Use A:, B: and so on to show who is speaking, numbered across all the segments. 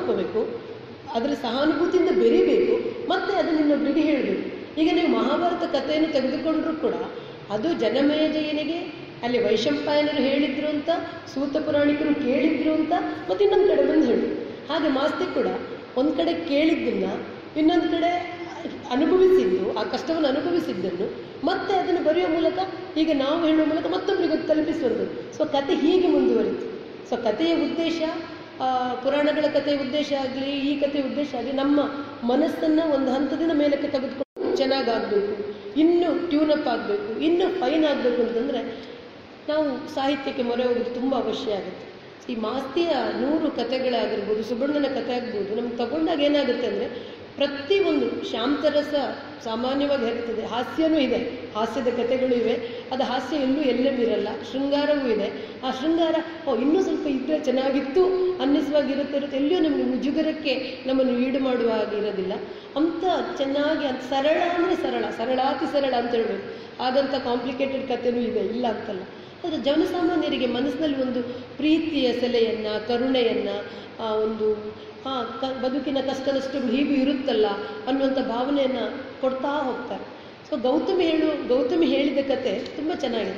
A: ಮಾಡ್ಕೋಬೇಕು ಅದರ ಸಹಾನುಭೂತಿಯಿಂದ ಬೆರಿಬೇಕು ಮತ್ತೆ ಅದನ್ನು ಇನ್ನೊಬ್ಬರಿಗೆ ಹೇಳಬೇಕು ಈಗ ನೀವು ಮಹಾಭಾರತ ಕಥೆಯನ್ನು ತೆಗೆದುಕೊಂಡ್ರೂ ಕೂಡ ಅದು ಜನಮೇಜಯನಿಗೆ ಅಲ್ಲಿ ವೈಶಂಪಾಯನರು ಹೇಳಿದ್ರು ಅಂತ ಸೂತ ಪುರಾಣಿಕರು ಕೇಳಿದ್ರು ಅಂತ ಮತ್ತೆ ಇನ್ನೊಂದು ಕಡೆ ಬಂದು ಹೇಳು ಹಾಗೆ ಮಾಸ್ತಿ ಕೂಡ ಒಂದು ಕಡೆ ಕೇಳಿದ್ದನ್ನ ಇನ್ನೊಂದು ಕಡೆ ಅನುಭವಿಸಿದ್ದು ಆ ಕಷ್ಟವನ್ನು ಅನುಭವಿಸಿದ್ದನ್ನು ಮತ್ತೆ ಅದನ್ನು ಬರೆಯುವ ಮೂಲಕ ಈಗ ನಾವು ಹೇಳುವ ಮೂಲಕ ಮತ್ತೊಬ್ಬರಿಗೆ ತಲುಪಿಸುವಂಥದ್ದು ಸೊ ಕತೆ ಹೀಗೆ ಮುಂದುವರಿತು ಸೊ ಕಥೆಯ ಉದ್ದೇಶ ಆ, ಪುರಾಣಗಳ ಕಥೆಯ ಉದ್ದೇಶ ಆಗಲಿ ಈ ಕಥೆಯ ಉದ್ದೇಶ ಆಗಲಿ ನಮ್ಮ ಮನಸ್ಸನ್ನು ಒಂದು ಹಂತದಿಂದ ಮೇಲಕ್ಕೆ ತೆಗೆದುಕೊಂಡು ಚೆನ್ನಾಗಾಗಬೇಕು ಇನ್ನೂ ಟ್ಯೂನಪ್ ಆಗಬೇಕು ಇನ್ನೂ ಫೈನ್ ಆಗಬೇಕು ಅಂತಂದರೆ ನಾವು ಸಾಹಿತ್ಯಕ್ಕೆ ಮೊರೆ ಹೋಗೋದು ತುಂಬ ಅವಶ್ಯ ಆಗುತ್ತೆ ಈ ಮಾಸ್ತಿಯ ನೂರು ಕಥೆಗಳಾಗಿರ್ಬೋದು ಸುಬ್ಬಣ್ಣನ ಕಥೆ ಆಗ್ಬೋದು ನಮ್ಗೆ ತಗೊಂಡಾಗ ಏನಾಗುತ್ತೆ ಅಂದರೆ ಪ್ರತಿಯೊಂದು ಶಾಂತರಸ ಸಾಮಾನ್ಯವಾಗಿ ಹೇಳ್ತದೆ ಹಾಸ್ಯನೂ ಇದೆ ಹಾಸ್ಯದ ಕಥೆಗಳು ಇವೆ ಅದು ಹಾಸ್ಯ ಎಲ್ಲೂ ಎಲ್ಲೆಮ್ಮಿರಲ್ಲ ಶೃಂಗಾರವೂ ಇದೆ ಆ ಶೃಂಗಾರ ಓ ಇನ್ನೂ ಸ್ವಲ್ಪ ಇದ್ದರೆ ಚೆನ್ನಾಗಿತ್ತು ಅನ್ನಿಸುವಾಗಿರುತ್ತೆ ಇರುತ್ತೆ ಎಲ್ಲಿಯೂ ನಮಗೆ ಮುಜುಗರಕ್ಕೆ ನಮ್ಮನ್ನು ಈಡು ಮಾಡುವ ಹಾಗೆ ಇರೋದಿಲ್ಲ ಅಂತ ಚೆನ್ನಾಗಿ ಅಂತ ಸರಳ ಅಂದರೆ ಸರಳ ಸರಳಾತಿ ಸರಳ ಅಂತ ಹೇಳ್ಬೇಕು ಹಾಗಂತ ಕಾಂಪ್ಲಿಕೇಟೆಡ್ ಕಥೆನೂ ಇದೆ ಇಲ್ಲ ಅಂತಲ್ಲ ಆದರೆ ಜನಸಾಮಾನ್ಯರಿಗೆ ಮನಸ್ಸಿನಲ್ಲಿ ಒಂದು ಪ್ರೀತಿಯ ಸೆಲೆಯನ್ನು ಕರುಣೆಯನ್ನು ಆ ಒಂದು ಹಾ ಕ ಬದುಕಿನ ಕಷ್ಟ ನಷ್ಟಗಳು ಹೀಗೂ ಇರುತ್ತಲ್ಲ ಅನ್ನುವಂಥ ಭಾವನೆಯನ್ನು ಕೊಡ್ತಾ ಹೋಗ್ತಾರೆ ಸೊ ಗೌತಮಿ ಹೇಳು ಗೌತಮಿ ಹೇಳಿದ ಕತೆ ತುಂಬ ಚೆನ್ನಾಗಿದೆ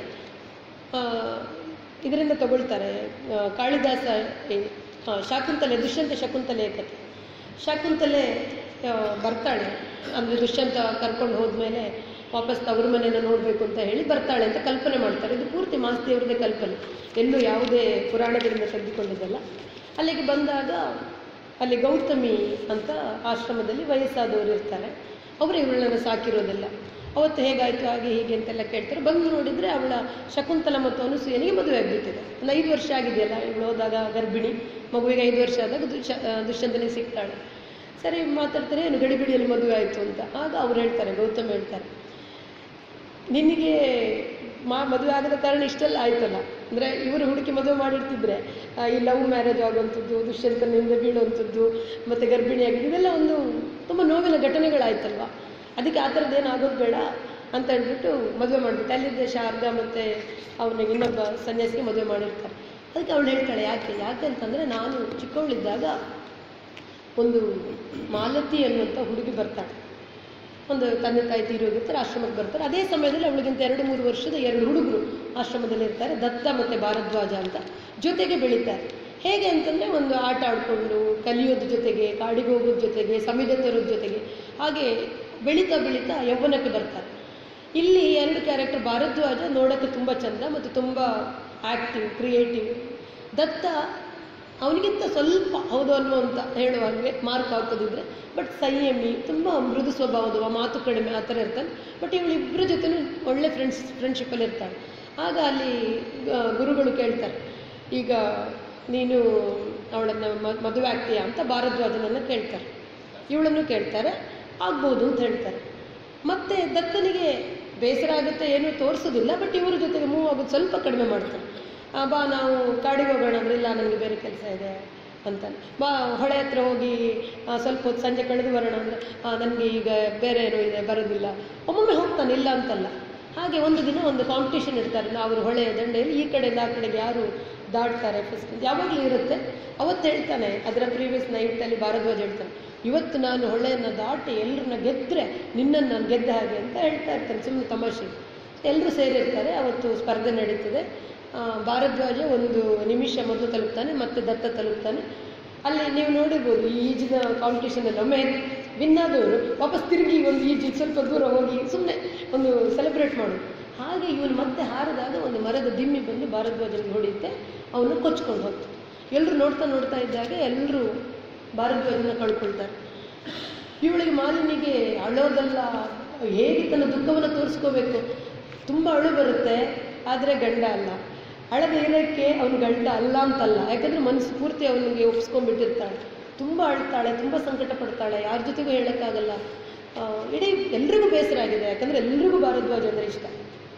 A: ಆ, ಇದರಿಂದ ತಗೊಳ್ತಾರೆ ಆ, ಕಾಳಿದಾಸ ಈ, ಆ, ಶಾಕುಂತಲೆ ದುಷ್ಯಂತ ಶಕುಂತಲೆಯ ಕತೆ ಶಾಕುಂತಲೆ ಆ, ಬರ್ತಾಳೆ ಅಂದರೆ ದುಷ್ಯಂತ ಕರ್ಕೊಂಡು ಹೋದ್ಮೇಲೆ ವಾಪಸ್ ತವರು ಮನೆಯನ್ನು ನೋಡಬೇಕು ಅಂತ ಹೇಳಿ ಬರ್ತಾಳೆ ಅಂತ ಕಲ್ಪನೆ ಮಾಡ್ತಾರೆ ಇದು ಪೂರ್ತಿ ಮಾಸ್ತಿಯವರದೇ ಕಲ್ಪನೆ ಎಲ್ಲೂ ಯಾವುದೇ ಪುರಾಣಗಳಿಂದ ತೆಗೆದುಕೊಂಡಿದ್ದಲ್ಲ ಅಲ್ಲಿಗೆ ಬಂದಾಗ ಅಲ್ಲಿ ಗೌತಮಿ ಅಂತ ಆಶ್ರಮದಲ್ಲಿ ವಯಸ್ಸಾದವರು ಇರ್ತಾರೆ ಅವರೇ ಇವಳನ್ನು ಸಾಕಿರೋದೆಲ್ಲ ಅವತ್ತು ಹೇಗಾಯಿತು ಹಾಗೆ ಹೀಗೆ ಅಂತೆಲ್ಲ ಕೇಳ್ತಾರೆ ಬಂದು ನೋಡಿದರೆ ಅವಳ ಶಕುಂತಲ ಮತ್ತು ಅನುಸೂಯನಿಗೆ ಮದುವೆ ಆಗಿಬಿಟ್ಟಿದೆ ಒಂದು ಐದು ವರ್ಷ ಆಗಿದೆಯಲ್ಲ ಇವಳು ಹೋದಾಗ ಗರ್ಭಿಣಿ ಮಗುವಿಗೆ ಐದು ವರ್ಷ ಆದಾಗ ದುಷ್ಯ ಆ, ದುಷ್ಯಂತನಿಗೆ ಸಿಗ್ತಾಳೆ ಸರಿ ಮಾತಾಡ್ತಾರೆ ಏನು ಗಡಿಬಿಡಿಯಲ್ಲಿ ಮದುವೆ ಆಯಿತು ಅಂತ ಆಗ ಅವ್ರು ಹೇಳ್ತಾರೆ ಗೌತಮ್ ಹೇಳ್ತಾರೆ ನಿನಗೆ ಮಾ ಮದುವೆ ಆಗದ ಕಾರಣ ಇಷ್ಟೆಲ್ಲ ಆಯ್ತಲ್ಲ ಅಂದರೆ ಇವರು ಹುಡುಕಿ ಮದುವೆ ಮಾಡಿರ್ತಿದ್ರೆ ಆ, ಈ ಲವ್ ಮ್ಯಾರೇಜ್ ಆಗುವಂಥದ್ದು ದುಷ್ಯಂತನಿಂದ ಬೀಳುವಂಥದ್ದು ಮತ್ತು ಗರ್ಭಿಣಿಯಾಗಿದ್ದು ಇದೆಲ್ಲ ಒಂದು ತುಂಬ ನೋವಿನ ಘಟನೆಗಳಾಯ್ತಲ್ವ ಅದಕ್ಕೆ ಆ ಥರದ್ದೇನು ಆಗೋದು ಬೇಡ ಅಂತ ಹೇಳ್ಬಿಟ್ಟು ಮದುವೆ ಮಾಡಿಬಿಟ್ಟು ಅಲ್ಲಿದ್ದ ಶಾರದಾ ಮತ್ತು ಅವನಿಗೆ ಇನ್ನೊಬ್ಬ ಸನ್ಯಾಸಿಗೆ ಮದುವೆ ಮಾಡಿರ್ತಾರೆ ಅದಕ್ಕೆ ಅವಳು ಹೇಳ್ತಾಳೆ ಯಾಕೆ ಯಾಕೆ ಅಂತಂದರೆ ನಾನು ಚಿಕ್ಕವಳಿದ್ದಾಗ ಒಂದು ಮಾಲತಿ ಅನ್ನುವಂಥ ಹುಡುಗಿ ಬರ್ತಾಳೆ ಒಂದು ತಂದೆ ತಾಯಿ ತೀರೋಗಿರ್ತಾರೆ ಆಶ್ರಮಕ್ಕೆ ಬರ್ತಾರೆ ಅದೇ ಸಮಯದಲ್ಲಿ ಅವಳಿಗಿಂತ ಎರಡು ಮೂರು ವರ್ಷದ ಎರಡು ಹುಡುಗರು ಆಶ್ರಮದಲ್ಲಿ ಇರ್ತಾರೆ ದತ್ತ ಮತ್ತು ಭಾರದ್ವಾಜ ಅಂತ ಜೊತೆಗೆ ಬೆಳೀತಾರೆ ಹೇಗೆ ಅಂತಂದರೆ ಒಂದು ಆಟ ಆಡಿಕೊಂಡು ಕಲಿಯೋದ್ರ ಜೊತೆಗೆ ಕಾಡಿಗೆ ಹೋಗೋದ್ರ ಜೊತೆಗೆ ಸಮಿಧ ತರೋದ್ರ ಜೊತೆಗೆ ಹಾಗೆ ಬೆಳೀತಾ ಬೆಳೀತಾ ಯೌವನಕ್ಕೆ ಬರ್ತಾರೆ ಇಲ್ಲಿ ಎರಡು ಕ್ಯಾರೆಕ್ಟರ್ ಭಾರದ್ವಾಜ ನೋಡೋಕ್ಕೆ ತುಂಬ ಚಂದ ಮತ್ತು ತುಂಬ ಆ್ಯಕ್ಟಿವ್ ಕ್ರಿಯೇಟಿವ್ ದತ್ತ ಅವನಿಗಿಂತ ಸ್ವಲ್ಪ ಹೌದು ಅಲ್ವೋ ಅಂತ ಹೇಳುವಾಗೆ ಮಾರ್ಕ್ ಆಗ್ತದಿದ್ರೆ ಬಟ್ ಸಂಯಮಿ ತುಂಬ ಮೃದು ಸ್ವಭಾವದವ ಮಾತು ಕಡಿಮೆ ಆ ಥರ ಇರ್ತಾನೆ ಬಟ್ ಇವಳಿಬ್ಬರ ಜೊತೆನೂ ಒಳ್ಳೆ ಫ್ರೆಂಡ್ಸ್ ಫ್ರೆಂಡ್ಶಿಪ್ಪಲ್ಲಿ ಇರ್ತಾಳೆ ಆಗ ಅಲ್ಲಿ ಆ, ಗುರುಗಳು ಕೇಳ್ತಾರೆ ಈಗ ನೀನು ಅವಳನ್ನು ಮ- ಮದುವೆ ಆಗ್ತೀಯಾ ಅಂತ ಭಾರದ್ವಾಜನನ್ನು ಕೇಳ್ತಾರೆ ಇವಳನ್ನು ಕೇಳ್ತಾರೆ ಆಗ್ಬೋದು ಅಂತ ಹೇಳ್ತಾರೆ ಮತ್ತೆ ದತ್ತನಿಗೆ ಬೇಸರ ಆಗುತ್ತೆ ಏನೂ ತೋರಿಸೋದಿಲ್ಲ ಬಟ್ ಇವರ ಜೊತೆಗೆ ಮೂವ್ ಆಗೋದು ಸ್ವಲ್ಪ ಕಡಿಮೆ ಮಾಡ್ತಾರೆ ಆ, ಬಾ ನಾವು ಕಾಡಿಗೆ ಹೋಗೋಣ ಅಂದ್ರೆ ಇಲ್ಲ ನನಗೆ ಬೇರೆ ಕೆಲಸ ಇದೆ ಅಂತಾನೆ ಬಾ ಹೊಳೆ ಹತ್ರ ಹೋಗಿ ಆ, ಸ್ವಲ್ಪ ಹೊತ್ತು ಸಂಜೆ ಕಳೆದು ಬರೋಣ ಅಂದರೆ ನನಗೆ ಈಗ ಬೇರೆ ಏನೋ ಇದೆ ಬರೋದಿಲ್ಲ ಒಮ್ಮೊಮ್ಮೆ ಹೋಗ್ತಾನೆ ಇಲ್ಲ ಅಂತಲ್ಲ ಹಾಗೆ ಒಂದು ದಿನ ಒಂದು ಕಾಂಪಿಟೇಷನ್ ಇಡ್ತಾರೆ ಅವರು ಹೊಳೆ ದಂಡೆಯಲ್ಲಿ ಈ ಕಡೆಯಿಂದ ಆ ಕಡೆಗೆ ಯಾರು ದಾಟ್ತಾರೆ ಫಸ್ಟ್ ಯಾವಾಗಲೂ ಇರುತ್ತೆ ಅವತ್ತು ಹೇಳ್ತಾನೆ ಅದರ ಪ್ರೀವಿಯಸ್ ನೈಟಲ್ಲಿ ಭಾರದ್ವಾಜ ಹೇಳ್ತಾನೆ ಇವತ್ತು ನಾನು ಹೊಳೆಯನ್ನು ದಾಟಿ ಎಲ್ಲರನ್ನ ಗೆದ್ದರೆ ನಿನ್ನನ್ನು ನಾನು ಗೆದ್ದ ಹಾಗೆ ಅಂತ ಹೇಳ್ತಾ ಇರ್ತಾನೆ ಸುಮ್ಮನೆ ತಮಾಷೆ ಎಲ್ಲರೂ ಸೇರಿರ್ತಾರೆ ಅವತ್ತು ಸ್ಪರ್ಧೆ ನಡೀತದೆ ಆ, ಭಾರದ್ವಾಜ ಒಂದು ನಿಮಿಷ ಮೊದಲು ತಲುಪ್ತಾನೆ ಮತ್ತೆ ದತ್ತ ತಲುಪ್ತಾನೆ ಅಲ್ಲಿ ನೀವು ನೋಡಿರ್ಬೋದು ಈ ಈಜಿನ ಕಾಂಪಿಟೇಷನಲ್ಲಿ ಒಮ್ಮೆ ವಿನ್ ಆದವರು ವಾಪಸ್ ತಿರುಗಿ ಒಂದು ಈಜು ಸ್ವಲ್ಪ ದೂರ ಹೋಗಿ ಸುಮ್ಮನೆ ಒಂದು ಸೆಲೆಬ್ರೇಟ್ ಮಾಡೋದು ಹಾಗೆ ಇವನು ಮತ್ತೆ ಹಾರಿದಾಗ ಒಂದು ಮರದ ದಿಮ್ಮಿ ಬಂದು ಭಾರದ್ವಾಜನಿಗೆ ಹೊಡೆಯುತ್ತೆ ಅವನು ಕೊಚ್ಕೊಂಡು ಹೋಗ್ತು ಎಲ್ಲರೂ ನೋಡ್ತಾ ನೋಡ್ತಾ ಇದ್ದಾಗ ಎಲ್ಲರೂ ಭಾರದ್ವಾಜನ ಕಳ್ಕೊಳ್ತಾರೆ ಇವಳಿಗೆ ಮಾಲಿನಿಗೆ ಅಳೋದಲ್ಲ ಹೇಗೆ ತನ್ನ ದುಃಖವನ್ನು ತೋರಿಸ್ಕೋಬೇಕು ತುಂಬ ಅಳು ಬರುತ್ತೆ ಆದರೆ ಗಂಡ ಅಲ್ಲ ಅಳದೆ ಇರೋಕ್ಕೆ ಅವನು ಗಂಡ ಅಲ್ಲ ಅಂತಲ್ಲ ಯಾಕಂದರೆ ಮನಸ್ಸು ಪೂರ್ತಿ ಅವನಿಗೆ ಒಪ್ಸ್ಕೊಂಡ್ಬಿಟ್ಟಿರ್ತಾಳೆ ತುಂಬ ಅಳ್ತಾಳೆ ತುಂಬ ಸಂಕಟ ಪಡ್ತಾಳೆ ಯಾರ ಜೊತೆಗೂ ಹೇಳೋಕ್ಕಾಗಲ್ಲ ಆ, ಇಡೀ ಎಲ್ರಿಗೂ ಬೇಸರ ಆಗಿದೆ ಯಾಕಂದರೆ ಎಲ್ರಿಗೂ ಭಾರದ್ವಾಜ ಅಂದರೆ ಇಷ್ಟ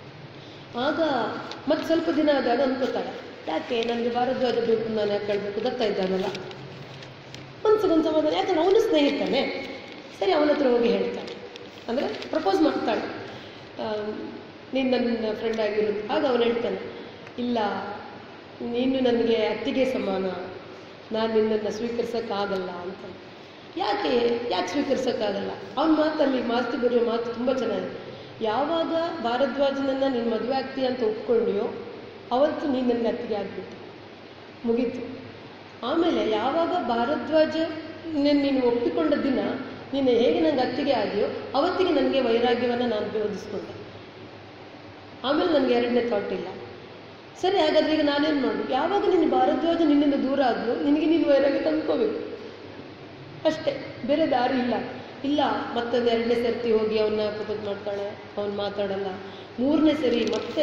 A: ಆಗ ಮತ್ತೆ ಸ್ವಲ್ಪ ದಿನ ಆದಾಗ ಅನ್ಕೋತಾಳೆ ಯಾಕೆ ನನಗೆ ಭಾರದ್ವಾಜ ಬೇಕು ನಾನು ಯಾಕೆ ಕೇಳಬೇಕು ದತ್ತ ಇದ್ದಾನಲ್ಲ ಮನ್ಸಿಗೊಂದು ಸಮಾಧಾನ ಯಾಕಂದ್ರೆ ಅವನು ಸ್ನೇಹಿತನೇ ಸರಿ ಅವನ ಹತ್ರ ಹೋಗಿ ಹೇಳ್ತಾಳೆ ಅಂದರೆ ಪ್ರಪೋಸ್ ಮಾಡ್ತಾಳೆ ಆಮ್, ನೀನು ನನ್ನ ಫ್ರೆಂಡ್ ಆಗಿರೋದು ಆಗ ಅವನು ಹೇಳ್ತಾನೆ ಇಲ್ಲ ನೀನು ನನಗೆ ಅತ್ತಿಗೆ ಸಮಾನ ನಾನು ನಿನ್ನನ್ನು ಸ್ವೀಕರಿಸೋಕ್ಕಾಗಲ್ಲ ಅಂತ ಯಾಕೆ ಯಾಕೆ ಸ್ವೀಕರಿಸೋಕ್ಕಾಗಲ್ಲ ಅವನ ಮಾತಲ್ಲಿ ಮಾಸ್ತಿ ಬರೆಯೋ ಮಾತು ತುಂಬ ಚೆನ್ನಾಗಿದೆ ಯಾವಾಗ ಭಾರದ್ವಾಜನನ್ನು ನೀನು ಮದುವೆ ಆಗ್ತೀಯ ಅಂತ ಒಪ್ಕೊಂಡ್ಯೋ ಅವತ್ತು ನೀನು ನನ್ನ ಅತ್ತಿಗೆ ಆಗ್ಬಿಟ್ಟು ಮುಗೀತು ಆಮೇಲೆ ಯಾವಾಗ ಭಾರದ್ವಾಜ ನೀನು ಒಪ್ಪಿಕೊಂಡ ದಿನ ನೀನು ಹೇಗೆ ನನಗೆ ಅತ್ತಿಗೆ ಆಗಿಯೋ ಅವತ್ತಿಗೆ ನನಗೆ ವೈರಾಗ್ಯವನ್ನು ನಾನು ಬೋಧಿಸ್ಕೊಂಡೆ ಆಮೇಲೆ ನನಗೆ ಎರಡನೇ ಥಾಟ್ ಇಲ್ಲ ಸರಿ ಹಾಗಾದ್ರೆ ಈಗ ನಾನೇನು ಮಾಡು ಯಾವಾಗ ನಿನ್ನ ಭಾರದ್ವಾಜ ನಿನ್ನಿಂದ ದೂರ ಆದ್ಲು ನಿನಗೆ ನೀನು ವೈರಾಗ್ಯ ತಂದ್ಕೋಬೇಕು ಅಷ್ಟೇ ಬೇರೆ ದಾರಿ ಇಲ್ಲ ಇಲ್ಲ ಮತ್ತೊಂದು ಎರಡನೇ ಸರ್ತಿ ಹೋಗಿ ಅವನ್ನ ಕುತಕ್ ಮಾಡ್ತಾಳೆ ಅವನು ಮಾತಾಡಲ್ಲ ಮೂರನೇ ಸರಿ ಮತ್ತೆ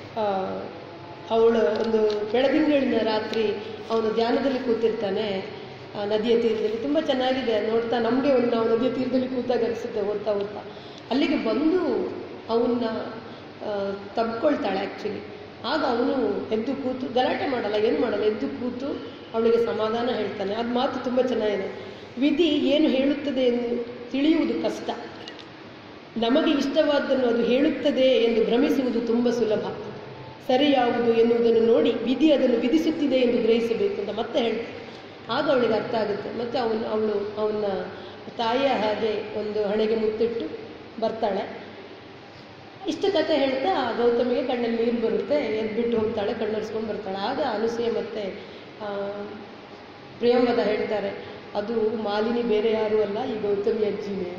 A: ಅವಳು ಒಂದು ಬೆಳದಿಂಗಳಿನ ರಾತ್ರಿ ಅವನು ಧ್ಯಾನದಲ್ಲಿ ಕೂತಿರ್ತಾನೆ ಆ ನದಿಯ ತೀರದಲ್ಲಿ ತುಂಬ ಚೆನ್ನಾಗಿದೆ ನೋಡ್ತಾ ನಮಗೆ ಒಂದು ನಾವು ನದಿಯ ತೀರದಲ್ಲಿ ಕೂತಾಗ ಅನಿಸುತ್ತೆ ಓದ್ತಾ ಓದ್ತಾ ಅಲ್ಲಿಗೆ ಬಂದು ಅವನ್ನ ತಬ್ಕೊಳ್ತಾಳೆ ಆ್ಯಕ್ಚುಲಿ ಆಗ ಅವನು ಎದ್ದು ಕೂತು ಗಲಾಟೆ ಮಾಡಲ್ಲ ಏನು ಮಾಡಲ್ಲ ಎದ್ದು ಕೂತು ಅವಳಿಗೆ ಸಮಾಧಾನ ಹೇಳ್ತಾನೆ ಅದು ಮಾತು ತುಂಬ ಚೆನ್ನಾಗಿದೆ ವಿಧಿ ಏನು ಹೇಳುತ್ತದೆ ಎಂದು ತಿಳಿಯುವುದು ಕಷ್ಟ ನಮಗೆ ಇಷ್ಟವಾದ್ದನ್ನು ಅದು ಹೇಳುತ್ತದೆ ಎಂದು ಭ್ರಮಿಸುವುದು ತುಂಬ ಸುಲಭ ಸರಿ ಯಾವುದು ಎನ್ನುವುದನ್ನು ನೋಡಿ ವಿಧಿ ಅದನ್ನು ವಿಧಿಸುತ್ತಿದೆ ಎಂದು ಗ್ರಹಿಸಬೇಕು ಅಂತ ಮತ್ತೆ ಹೇಳ್ತಾರೆ ಆಗ ಅವಳಿಗೆ ಅರ್ಥ ಆಗುತ್ತೆ ಮತ್ತು ಅವನು ಅವಳು ಅವನ ತಾಯಿಯ ಹಾಗೆ ಒಂದು ಹಣೆಗೆ ಮುತ್ತಿಟ್ಟು ಬರ್ತಾಳೆ ಇಷ್ಟು ಕತೆ ಹೇಳ್ತಾ ಗೌತಮಿಗೆ ಕಣ್ಣಲ್ಲಿ ನೀರು ಬರುತ್ತೆ ಎದ್ಬಿಟ್ಟು ಹೋಗ್ತಾಳೆ ಕಣ್ಣೊರೆಸ್ಕೊಂಡು ಬರ್ತಾಳೆ ಆಗ ಅನುಸೂಯ ಮತ್ತೆ ಆ, ಪ್ರಿಯಂವದ ಹೇಳ್ತಾರೆ ಅದು ಮಾಲಿನಿ ಬೇರೆ ಯಾರೂ ಅಲ್ಲ ಈ ಗೌತಮಿ ಅಜ್ಜಿನೇ